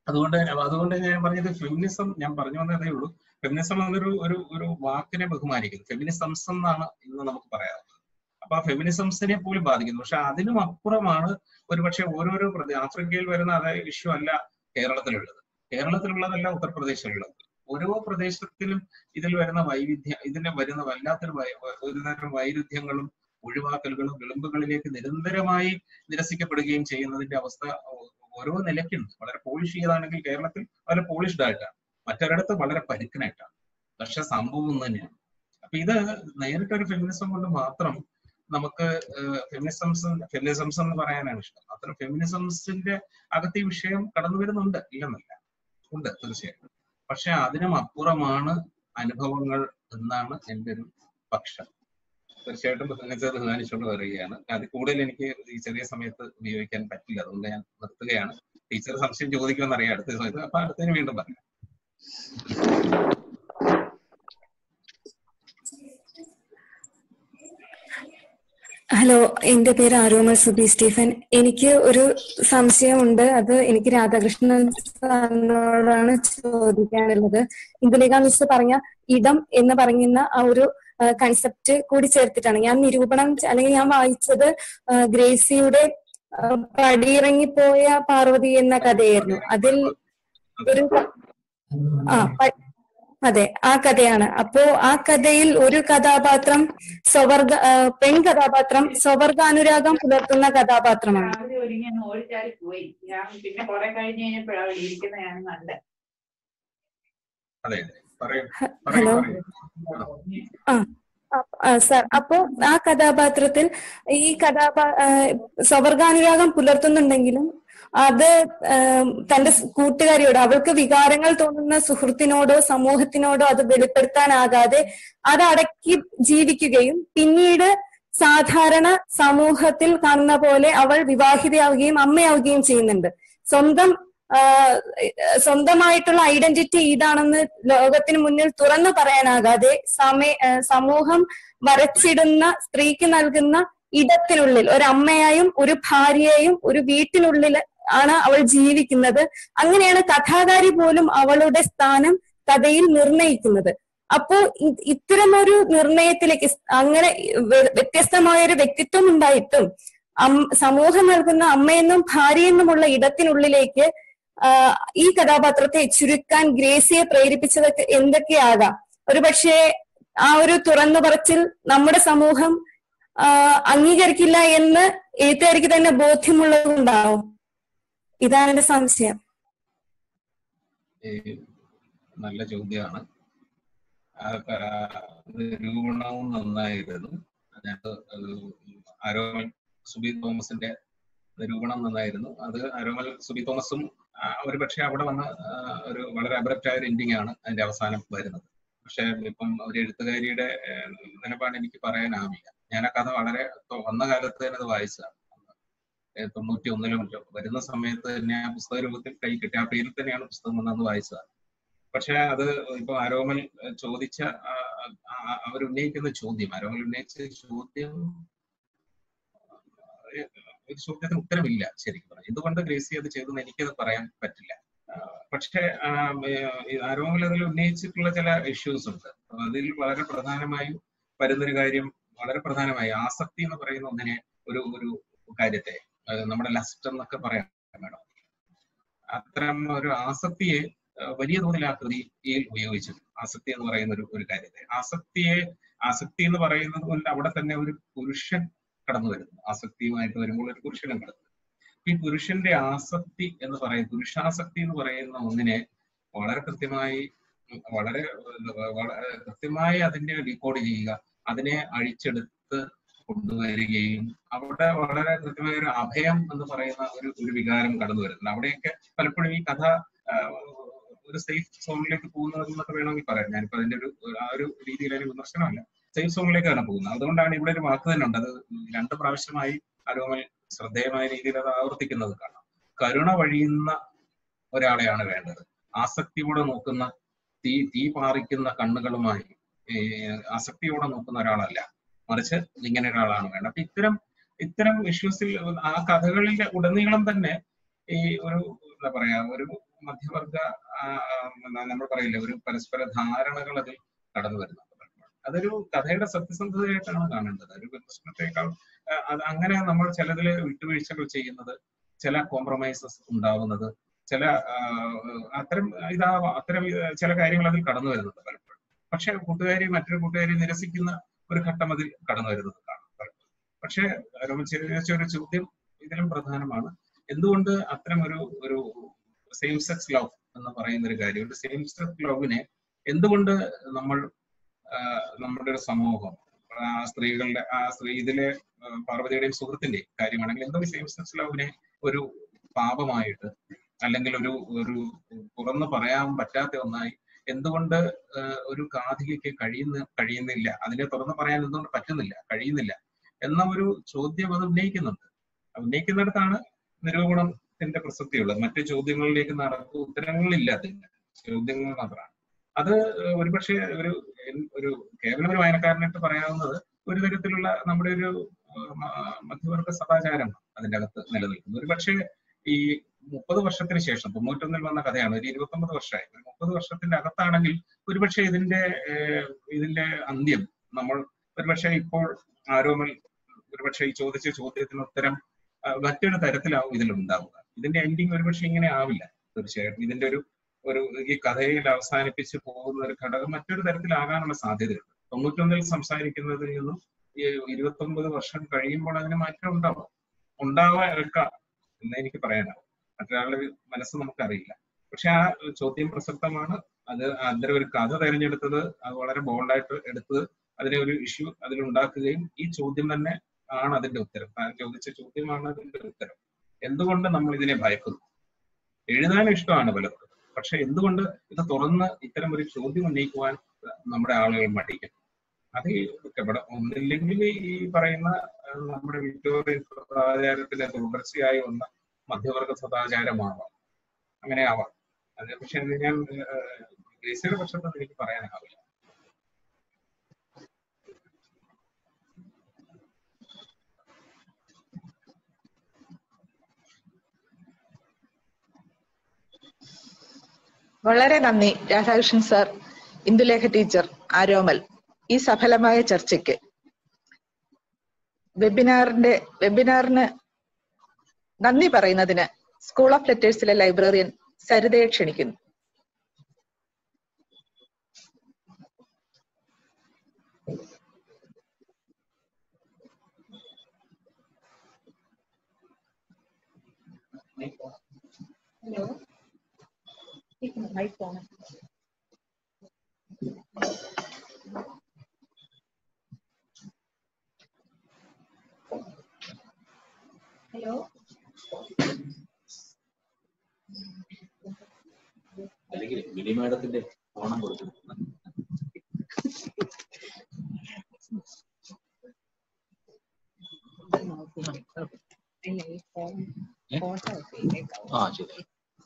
അതുകൊണ്ട് അതുകൊണ്ട് ഞാൻ പറഞ്ഞത് ഫെമിനിസം ഞാൻ പറഞ്ഞു വന്നതേ ഉള്ളൂ ഫെമിനിസം എന്നൊരു ഒരു ഒരു വാക്കിനെ ബഹുമാനിക്കുന്നു ഫെമിനിസംസ് എന്നാണ് ഇന്ന് നമുക്ക് പറയാവുന്നത് അപ്പൊ ആ ഫെമിനിസംസിനെ പോലും ബാധിക്കുന്നു പക്ഷെ അതിനും അപ്പുറമാണ് ഒരുപക്ഷെ ഓരോരോ പ്രദേ ആഫ്രിക്കയിൽ വരുന്ന അതേ ഇഷ്യൂ അല്ല കേരളത്തിലുള്ളത് കേരളത്തിലുള്ളതല്ല ഉത്തർപ്രദേശിലുള്ളത് ഓരോ പ്രദേശത്തിലും ഇതിൽ വരുന്ന വൈവിധ്യം ഇതിന് വരുന്ന വല്ലാത്തൊരു വൈ- ഒരു തരം വൈരുദ്ധ്യങ്ങളും ഒഴിവാക്കലുകളും വിളമ്പുകളിലേക്ക് നിരന്തരമായി നിരസിക്കപ്പെടുകയും ചെയ്യുന്നതിന്റെ അവസ്ഥ ഓ- ഓരോ നിലയ്ക്കുണ്ട് വളരെ പോളിഷ് ചെയ്താണെങ്കിൽ കേരളത്തിൽ വളരെ പോളിഷ്ഡ് ആയിട്ടാണ് മറ്റൊരിടത്ത് വളരെ പരുക്കനായിട്ടാണ് പക്ഷെ സംഭവം ഒന്ന് തന്നെയാണ് അപ്പൊ ഇത് നേരിട്ടൊരു ഫെമിനിസം കൊണ്ട് മാത്രം നമുക്ക് ഫെമിനിസംസ് ഫെമിനിസംസ് എന്ന് പറയാനാണ് ഇഷ്ടം അത്തരം ഫെമിനിസംസിന്റെ അകത്ത് ഈ വിഷയം കടന്നു വരുന്നുണ്ട് ഇല്ലെന്നല്ല ഉണ്ട് തീർച്ചയായിട്ടും പക്ഷെ അതിനും അപ്പുറമാണ് അനുഭവങ്ങൾ എന്നാണ് എൻ്റെ ഒരു പക്ഷം തീർച്ചയായിട്ടും ബഹുമാനിച്ചത് ബഹുമാനിച്ചുകൊണ്ട് വരികയാണ് അത് കൂടുതൽ എനിക്ക് ഈ ചെറിയ സമയത്ത് ഉപയോഗിക്കാൻ പറ്റില്ല അതുകൊണ്ട് ഞാൻ നിർത്തുകയാണ് ടീച്ചർ സംശയം ചോദിക്കുമെന്ന് അറിയാം അടുത്ത സമയത്ത് അപ്പൊ അടുത്തതിന് വീണ്ടും പറയാം ഹലോ എന്റെ പേര് ആരോമൽ സുബി സ്റ്റീഫൻ എനിക്ക് ഒരു സംശയമുണ്ട് അത് എനിക്ക് രാധാകൃഷ്ണൻ സാറിനോടാണ് ചോദിക്കാനുള്ളത് ഇന്ദുലേഖ മിസ് പറഞ്ഞ ഇടം എന്ന് പറയുന്ന ആ ഒരു കൺസെപ്റ്റ് കൂടി ചേർത്തിട്ടാണ് ഞാൻ നിരൂപണം ച- അല്ലെങ്കിൽ ഞാൻ വായിച്ചത് ആ, ഗ്രേസിയുടെ ആ, പടിയിറങ്ങിപ്പോയ പാർവതി എന്ന കഥയായിരുന്നു അതിൽ ഒരു ആ പ- അതെ ആ കഥയാണ് അപ്പോ ആ കഥയിൽ ഒരു കഥാപാത്രം സ്വവർഗ ആ, പെൺ കഥാപാത്രം സ്വവർഗാനുരാഗം പുലർത്തുന്ന കഥാപാത്രമാണ് രാവിലെ ഒരുങ്ങി അങ്ങ് ഓടിച്ചാടി പോയി ഞാൻ പിന്നെ കുറെ കഴിഞ്ഞ് കഴിഞ്ഞപ്പോഴാണ് ഇരിക്കുന്നതാണ് നല്ലത് അതെ അതെ പറയൂ ഹലോ പറയൂ പറയൂ ആ ആ, സർ അപ്പോ ആ കഥാപാത്രത്തിൽ ഈ കഥാപാ ആ, സ്വവർഗാനുരാഗം പുലർത്തുന്നുണ്ടെങ്കിലും അത് ആ, തന്റെ സ് കൂട്ടുകാരിയോട് അവൾക്ക് വികാരങ്ങൾ തോന്നുന്ന സുഹൃത്തിനോടോ സമൂഹത്തിനോടോ അത് വെളിപ്പെടുത്താനാകാതെ അത് അടക്കി ജീവിക്കുകയും പിന്നീട് സാധാരണ സമൂഹത്തിൽ കാണുന്ന പോലെ അവൾ വിവാഹിതയാവുകയും അമ്മയാവുകയും ചെയ്യുന്നുണ്ട് സ്വന്തം ആ, സ്വന്തമായിട്ടുള്ള ഐഡന്റിറ്റി ഇതാണെന്ന് ലോകത്തിന് മുന്നിൽ തുറന്നു പറയാനാകാതെ സമയ ആ, സമൂഹം വരച്ചിടുന്ന സ്ത്രീക്ക് നൽകുന്ന ഇടത്തിനുള്ളിൽ ഒരു അമ്മയായും ഒരു ഭാര്യയായും ഒരു വീട്ടിനുള്ളിൽ ആണ് അവൾ ജീവിക്കുന്നത് അങ്ങനെയാണ് കഥാകാരി പോലും അവളുടെ സ്ഥാനം കഥയിൽ നിർണയിക്കുന്നത് അപ്പോ ഇ- ഇത്തരമൊരു നിർണയത്തിലേക്ക് സ് അങ്ങനെ വ്യ- വ്യത്യസ്തമായ ഒരു വ്യക്തിത്വം ഉണ്ടായിട്ടും അം- സമൂഹം നൽകുന്ന അമ്മയെന്നും ഭാര്യയെന്നുമുള്ള ഇടത്തിനുള്ളിലേക്ക് ആ, ഈ കഥാപാത്രത്തെ ചുരുക്കാൻ ഗ്രേസിയെ പ്രേരിപ്പിച്ചതൊക്കെ എന്തൊക്കെയാകാം ഒരുപക്ഷെ ആ ഒരു തുറന്നു പറച്ചിൽ നമ്മുടെ സമൂഹം ആ, അംഗീകരിക്കില്ല എന്ന് എഴുത്തുകാരിക്ക് തന്നെ ബോധ്യമുള്ളതുണ്ടാവും ഇതാണ് എന്റെ സംശയം ഈ നല്ല ചോദ്യമാണ് ആ ക- നിരൂപണവും നന്നായിരുന്നു അതിനകത്ത് ആരോമൽ സുബി തോമസിന്റെ നിരൂപണം നന്നായിരുന്നു അത് ആരോമൽ സുബി തോമസും ആ, ഒരുപക്ഷെ അവിടെ വന്ന ആ, ഒരു വളരെ അബ്രപ്റ്റ് ആയ ഒരു എൻഡിങ് ആണ് അതിന്റെ അവസാനം വരുന്നത് പക്ഷെ ഇപ്പം ഒരു എഴുത്തുകാരിയുടെ ഏഹ്, നിലപാട് എനിക്ക് പറയാനാവില്ല ഞാൻ ആ കഥ വളരെ തൊ- വന്ന കാലത്ത് തന്നെ അത് വായിച്ചതാണ് ഏഹ് തൊണ്ണൂറ്റി ഒന്നിലും വരുന്ന സമയത്ത് തന്നെ ആ പുസ്തക രൂപത്തിൽ കൈ കിട്ടി ആ പേരിൽ തന്നെയാണ് പുസ്തകം വന്നത് വായിച്ചത് പക്ഷെ അത് ഇപ്പൊ ആരോമൽ ഏഹ് ചോദിച്ച ആ, ആ, അവർ ഉന്നയിക്കുന്ന ചോദ്യം ആരോമൽ ഉന്നയിച്ച ചോദ്യം ഏഹ് ഒരു ചോദ്യത്തിന് ഉത്തരമില്ല ശരിക്കും പറഞ്ഞാൽ എന്തുകൊണ്ട് ഗ്രേസി അത് ചെയ്തെന്ന് എനിക്കത് പറയാൻ പറ്റില്ല ആ, പക്ഷെ ആ, ഏഹ് ഈ ആരോമൽ അതിൽ ഉന്നയിച്ചിട്ടുള്ള ചില ഇഷ്യൂസ് ഉണ്ട് അതിൽ വളരെ പ്രധാനമായും വരുന്നൊരു കാര്യം വളരെ പ്രധാനമായി ആസക്തി എന്ന് പറയുന്ന ഒന്നിനെ ഒരു ഒരു കാര്യത്തെ അത് നമ്മുടെ ലസ്റ്റ് എന്നൊക്കെ പറയാം മേഡം അത്തരം ഒരു ആസക്തിയെ അഹ് വലിയ തോതിൽ ആ കൃതിയിൽ ഉപയോഗിച്ചു ആസക്തി എന്ന് പറയുന്ന ഒരു ഒരു കാര്യത്തെ ആസക്തിയെ ആസക്തി എന്ന് പറയുന്നത് കൊണ്ട് അവിടെ തന്നെ ഒരു പുരുഷൻ കടന്നു വരുന്നു ആസക്തിയുമായിട്ട് വരുമ്പോൾ ഒരു പുരുഷനും കടന്നു വരുന്നു. ഈ പുരുഷന്റെ ആസക്തി എന്ന് പറയുന്ന പുരുഷാസക്തി എന്ന് പറയുന്ന ഒന്നിനെ വളരെ കൃത്യമായി ഉം, വളരെ എന്താ പറയാ, വളരെ കൃത്യമായി അതിനെ ഡീകോഡ് ചെയ്യുക അതിനെ അഴിച്ചെടുത്ത് കൊണ്ടുവരികയും അവിടെ വളരെ കൃത്യമായ ഒരു അഭയം എന്ന് പറയുന്ന ഒരു ഒരു വികാരം കടന്നു വരുന്നുണ്ട് അവിടെയൊക്കെ പലപ്പോഴും ഈ കഥ ആ, ഒരു സേഫ് സോണിലേക്ക് പോകുന്നത് എന്നൊക്കെ വേണമെങ്കിൽ പറയാം ഞാനിപ്പോ അതിന്റെ ഒരു ആ ഒരു രീതിയിൽ ഒരു വിമർശനമല്ല സേഫ് സോണിലേക്കാണ് പോകുന്നത് അതുകൊണ്ടാണ് ഇവിടെ ഒരു വാക്ക് തന്നെ ഉണ്ട് അത് രണ്ട് പ്രാവശ്യമായി അരോമൽ ശ്രദ്ധേയമായ രീതിയിൽ അത് ആവർത്തിക്കുന്നത് കാണാം കരുണ വഴിയുന്ന ഒരാളെയാണ് വേണ്ടത് ആസക്തിയോടെ നോക്കുന്ന തീ തീ പാറിക്കുന്ന കണ്ണുകളുമായി ഏ, ആസക്തിയോടെ നോക്കുന്ന ഒരാളല്ല മറിച്ച് ഇങ്ങനെ ഒരാളാണ് വേണ്ടത് അപ്പൊ ഇത്തരം ഇത്തരം ഇഷ്യൂസിൽ ആ കഥകളിലെ ഉടനീളം തന്നെ ഈ ഒരു എന്താ പറയാ ഒരു മധ്യവർഗ ആ, ആ, നമ്മൾ പറയില്ലേ ഒരു പരസ്പര ധാരണകൾ അതിൽ കടന്നു വരുന്നുണ്ട് പലപ്പോഴും. അതൊരു കഥയുടെ സത്യസന്ധതയായിട്ടാണ് കാണേണ്ടത് ഒരു വിമർശനത്തെക്കാൾ ആ, അത് അങ്ങനെ നമ്മൾ ചിലതിൽ വിട്ടുവീഴ്ചകൾ ചെയ്യുന്നത് ചില കോംപ്രമൈസസ് ഉണ്ടാവുന്നത് ചില ആ, അത്തരം ഇതാവാം അത്തരം ഇത് ചില കാര്യങ്ങൾ അതിൽ കടന്നു വരുന്നുണ്ട് പലപ്പോഴും പക്ഷെ കൂട്ടുകാരി മറ്റൊരു കൂട്ടുകാരി നിരസിക്കുന്ന ഒരു ഘട്ടം അതിൽ കടന്നു വരുന്നത് കാണാം പലപ്പോഴും പക്ഷെ രോമൻ ചോദിച്ച ഒരു ചോദ്യം ഇതിലും പ്രധാനമാണ് എന്തുകൊണ്ട് അത്തരം ഒരു ഒരു സെയിം സെക്സ് ലവ് എന്ന് പറയുന്ന ഒരു കാര്യം ഒരു സെയിം സെക്സ് ലവിനെ എന്തുകൊണ്ട് നമ്മൾ ആ, നമ്മുടെ ഒരു സമൂഹം ആ സ്ത്രീകളുടെ ആ സ്ത്രീ ഇതിലെ ആ, പാർവതിയുടെയും സുഹൃത്തിന്റെയും കാര്യമാണെങ്കിൽ എന്തുകൊണ്ട് സെയിം സെക്സ് ലവിനെ ഒരു പാപമായിട്ട് അല്ലെങ്കിൽ ഒരു ഒരു തുറന്നു പറയാൻ പറ്റാത്ത ഒന്നായി എന്തുകൊണ്ട് ആ, ഒരു കാഥികയ്ക്ക് കഴിയുന്ന കഴിയുന്നില്ല അതിനെ തുറന്നു പറയാൻ എന്തുകൊണ്ട് പറ്റുന്നില്ല കഴിയുന്നില്ല എന്ന ഒരു ചോദ്യം അത് ഉന്നയിക്കുന്നുണ്ട് ഉന്നയിക്കുന്നിടത്താണ് നിരൂപണത്തിന്റെ പ്രസക്തിയുള്ളത് മറ്റു ചോദ്യങ്ങളിലേക്ക് നടക്കും ഉത്തരങ്ങളില്ല അതിന് ചോദ്യങ്ങൾ മാത്രമാണ് അത് ഒരുപക്ഷെ ഒരു ഒരു കേവലം ഒരു വായനക്കാരനായിട്ട് പറയാവുന്നത് ഒരു തരത്തിലുള്ള നമ്മുടെ ഒരു മ- മധ്യവർഗ സദാചാരം അതിന്റെ അകത്ത് നിലനിൽക്കുന്നു ഒരു പക്ഷേ ഈ മുപ്പത് വർഷത്തിന് ശേഷം തൊണ്ണൂറ്റൊന്നിൽ വന്ന കഥയാണ് ഒരു ഇരുപത്തൊമ്പത് വർഷമായി ഒരു മുപ്പത് വർഷത്തിന്റെ അകത്താണെങ്കിൽ ഒരുപക്ഷെ ഇതിന്റെ ഏഹ്, ഇതിന്റെ അന്ത്യം നമ്മൾ ഒരുപക്ഷെ ഇപ്പോൾ ആരോമൽ ഒരുപക്ഷെ ഈ ചോദിച്ച ചോദ്യത്തിന് ഉത്തരം ആ, മറ്റൊരു തരത്തിലാവും ഇതിലുണ്ടാവുക ഇതിന്റെ എൻഡിങ് ഒരുപക്ഷെ ഇങ്ങനെ ആവില്ല തീർച്ചയായിട്ടും ഇതിന്റെ ഒരു ഒരു ഈ കഥയിൽ അവസാനിപ്പിച്ച് പോകുന്ന ഒരു ഘടകം മറ്റൊരു തരത്തിലാകാനുള്ള സാധ്യതയുണ്ട് തൊണ്ണൂറ്റൊന്നിൽ സംസാരിക്കുന്നതിൽ നിന്നും ഈ ഇരുപത്തൊമ്പത് വർഷം കഴിയുമ്പോൾ അതിന് മാറ്റം ഉണ്ടാവും ഉണ്ടാവാക്കാം എന്ന് എനിക്ക് പറയാനാവും മറ്റൊരാളുടെ മനസ്സ് നമുക്കറിയില്ല പക്ഷെ ആ ചോദ്യം പ്രസക്തമാണ് അത് അത്തരം ഒരു കഥ തെരഞ്ഞെടുത്തത് അത് വളരെ ബോൾഡായിട്ട് എടുത്ത് അതിനെ ഒരു ഇഷ്യൂ അതിലുണ്ടാക്കുകയും ഈ ചോദ്യം തന്നെ ആണ് അതിന്റെ ഉത്തരം താൻ ചോദിച്ച ചോദ്യമാണ് അതിന്റെ ഉത്തരം എന്തുകൊണ്ട് നമ്മൾ ഇതിനെ ഭയക്കുന്നു എഴുതാൻ ഇഷ്ടമാണ് പലർക്കും പക്ഷെ എന്തുകൊണ്ട് ഇത് തുറന്ന് ഇത്തരം ഒരു ചോദ്യം ഉന്നയിക്കുവാൻ നമ്മുടെ ആളുകൾ മടിക്കും അത് ഈ ഇവിടെ ഒന്നില്ലെങ്കിൽ ഈ പറയുന്ന ആ, നമ്മുടെ വിക്ടോറിയൻ സദാചാരത്തിന്റെ തുടർച്ചയായി വന്ന മധ്യവർഗ സദാചാരമാവാം അങ്ങനെ ആവാം അത് പക്ഷെ അത് ഞാൻ ഗ്രേസിയുടെ പക്ഷത്ത് എനിക്ക് പറയാനാവില്ല വളരെ നന്ദി രാധാകൃഷ്ണൻ സാർ ഇന്ദുലേഖ ടീച്ചർ ആരോമൽ ഈ സഫലമായ ചർച്ചയ്ക്ക് വെബിനാറിന്റെ വെബിനാറിന് നന്ദി പറയുന്നതിന് സ്കൂൾ ഓഫ് ലെറ്റേഴ്സിലെ ലൈബ്രറിയൻ സരിതയെ ക്ഷണിക്കുന്നു അല്ലെങ്കിൽ മിനി മാഡത്തിന്റെ ഓണം കൊടുക്കുന്നു ആ ശരി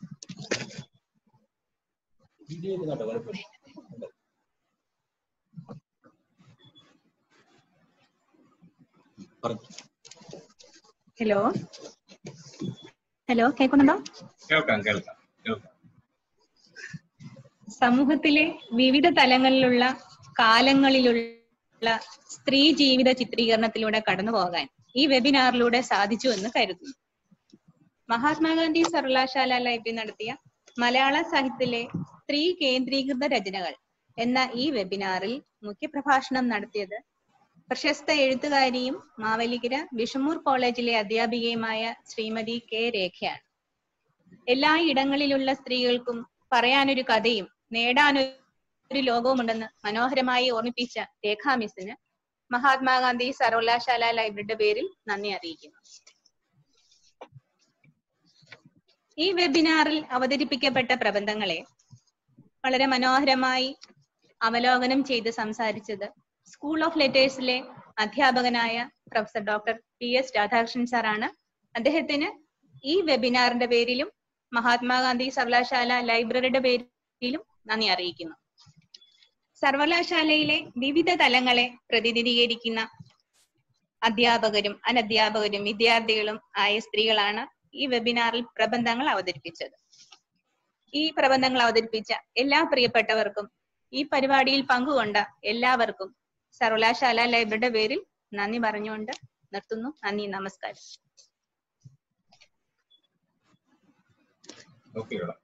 വീഡിയോ കണ്ടോ കുഴപ്പമില്ല പറഞ്ഞു ഹലോ ഹലോ കേൾക്കുന്നുണ്ടോ കേൾക്കാം കേൾക്കാം കേൾക്കാം സമൂഹത്തിലെ വിവിധ തലങ്ങളിലുള്ള കാലങ്ങളിലുള്ള സ്ത്രീ ജീവിത ചിത്രീകരണത്തിലൂടെ കടന്നു പോകാൻ ഈ വെബിനാറിലൂടെ സാധിച്ചു എന്ന് കരുതുന്നു മഹാത്മാഗാന്ധി സർവകലാശാല ലൈബ്രറി നടത്തിയ മലയാള സാഹിത്യത്തിലെ സ്ത്രീ കേന്ദ്രീകൃത രചനകൾ എന്ന ഈ വെബിനാറിൽ മുഖ്യപ്രഭാഷണം നടത്തിയത് പ്രശസ്ത എഴുത്തുകാരിയും മാവലിക്കര വിഷമൂർ കോളേജിലെ അധ്യാപികയുമായ ശ്രീമതി കെ രേഖയാണ് എല്ലാ ഇടങ്ങളിലുള്ള സ്ത്രീകൾക്കും പറയാനൊരു കഥയും നേടാനൊരു ലോകവുമുണ്ടെന്ന് മനോഹരമായി ഓർമ്മിപ്പിച്ച രേഖാ മിസ്സിന് മഹാത്മാഗാന്ധി സർവകലാശാല ലൈബ്രറിയുടെ പേരിൽ നന്ദി അറിയിക്കുന്നു ഈ വെബിനാറിൽ അവതരിപ്പിക്കപ്പെട്ട പ്രബന്ധങ്ങളെ വളരെ മനോഹരമായി അവലോകനം ചെയ്ത് സംസാരിച്ചത് സ്കൂൾ ഓഫ് ലെറ്റേഴ്സിലെ അധ്യാപകനായ professor doctor P S Radhakrishnan സാറാണ് അദ്ദേഹത്തിന് ഈ വെബിനാറിന്റെ പേരിലും മഹാത്മാഗാന്ധി സർവകലാശാല ലൈബ്രറിയുടെ പേരിലും നന്ദി അറിയിക്കുന്നു സർവകലാശാലയിലെ വിവിധ തലങ്ങളെ പ്രതിനിധീകരിക്കുന്ന അധ്യാപകരും അനധ്യാപകരും വിദ്യാർത്ഥികളും ആയ സ്ത്രീകളാണ് ഈ വെബിനാറിൽ പ്രബന്ധങ്ങൾ അവതരിപ്പിച്ചത് ഈ പ്രബന്ധങ്ങൾ അവതരിപ്പിച്ച എല്ലാ പ്രിയപ്പെട്ടവർക്കും ഈ പരിപാടിയിൽ പങ്കുകൊണ്ട എല്ലാവർക്കും സർവകലാശാല ലൈബ്രറിയുടെ പേരിൽ നന്ദി പറഞ്ഞുകൊണ്ട് നിർത്തുന്നു നന്ദി നമസ്കാരം ഓക്കെ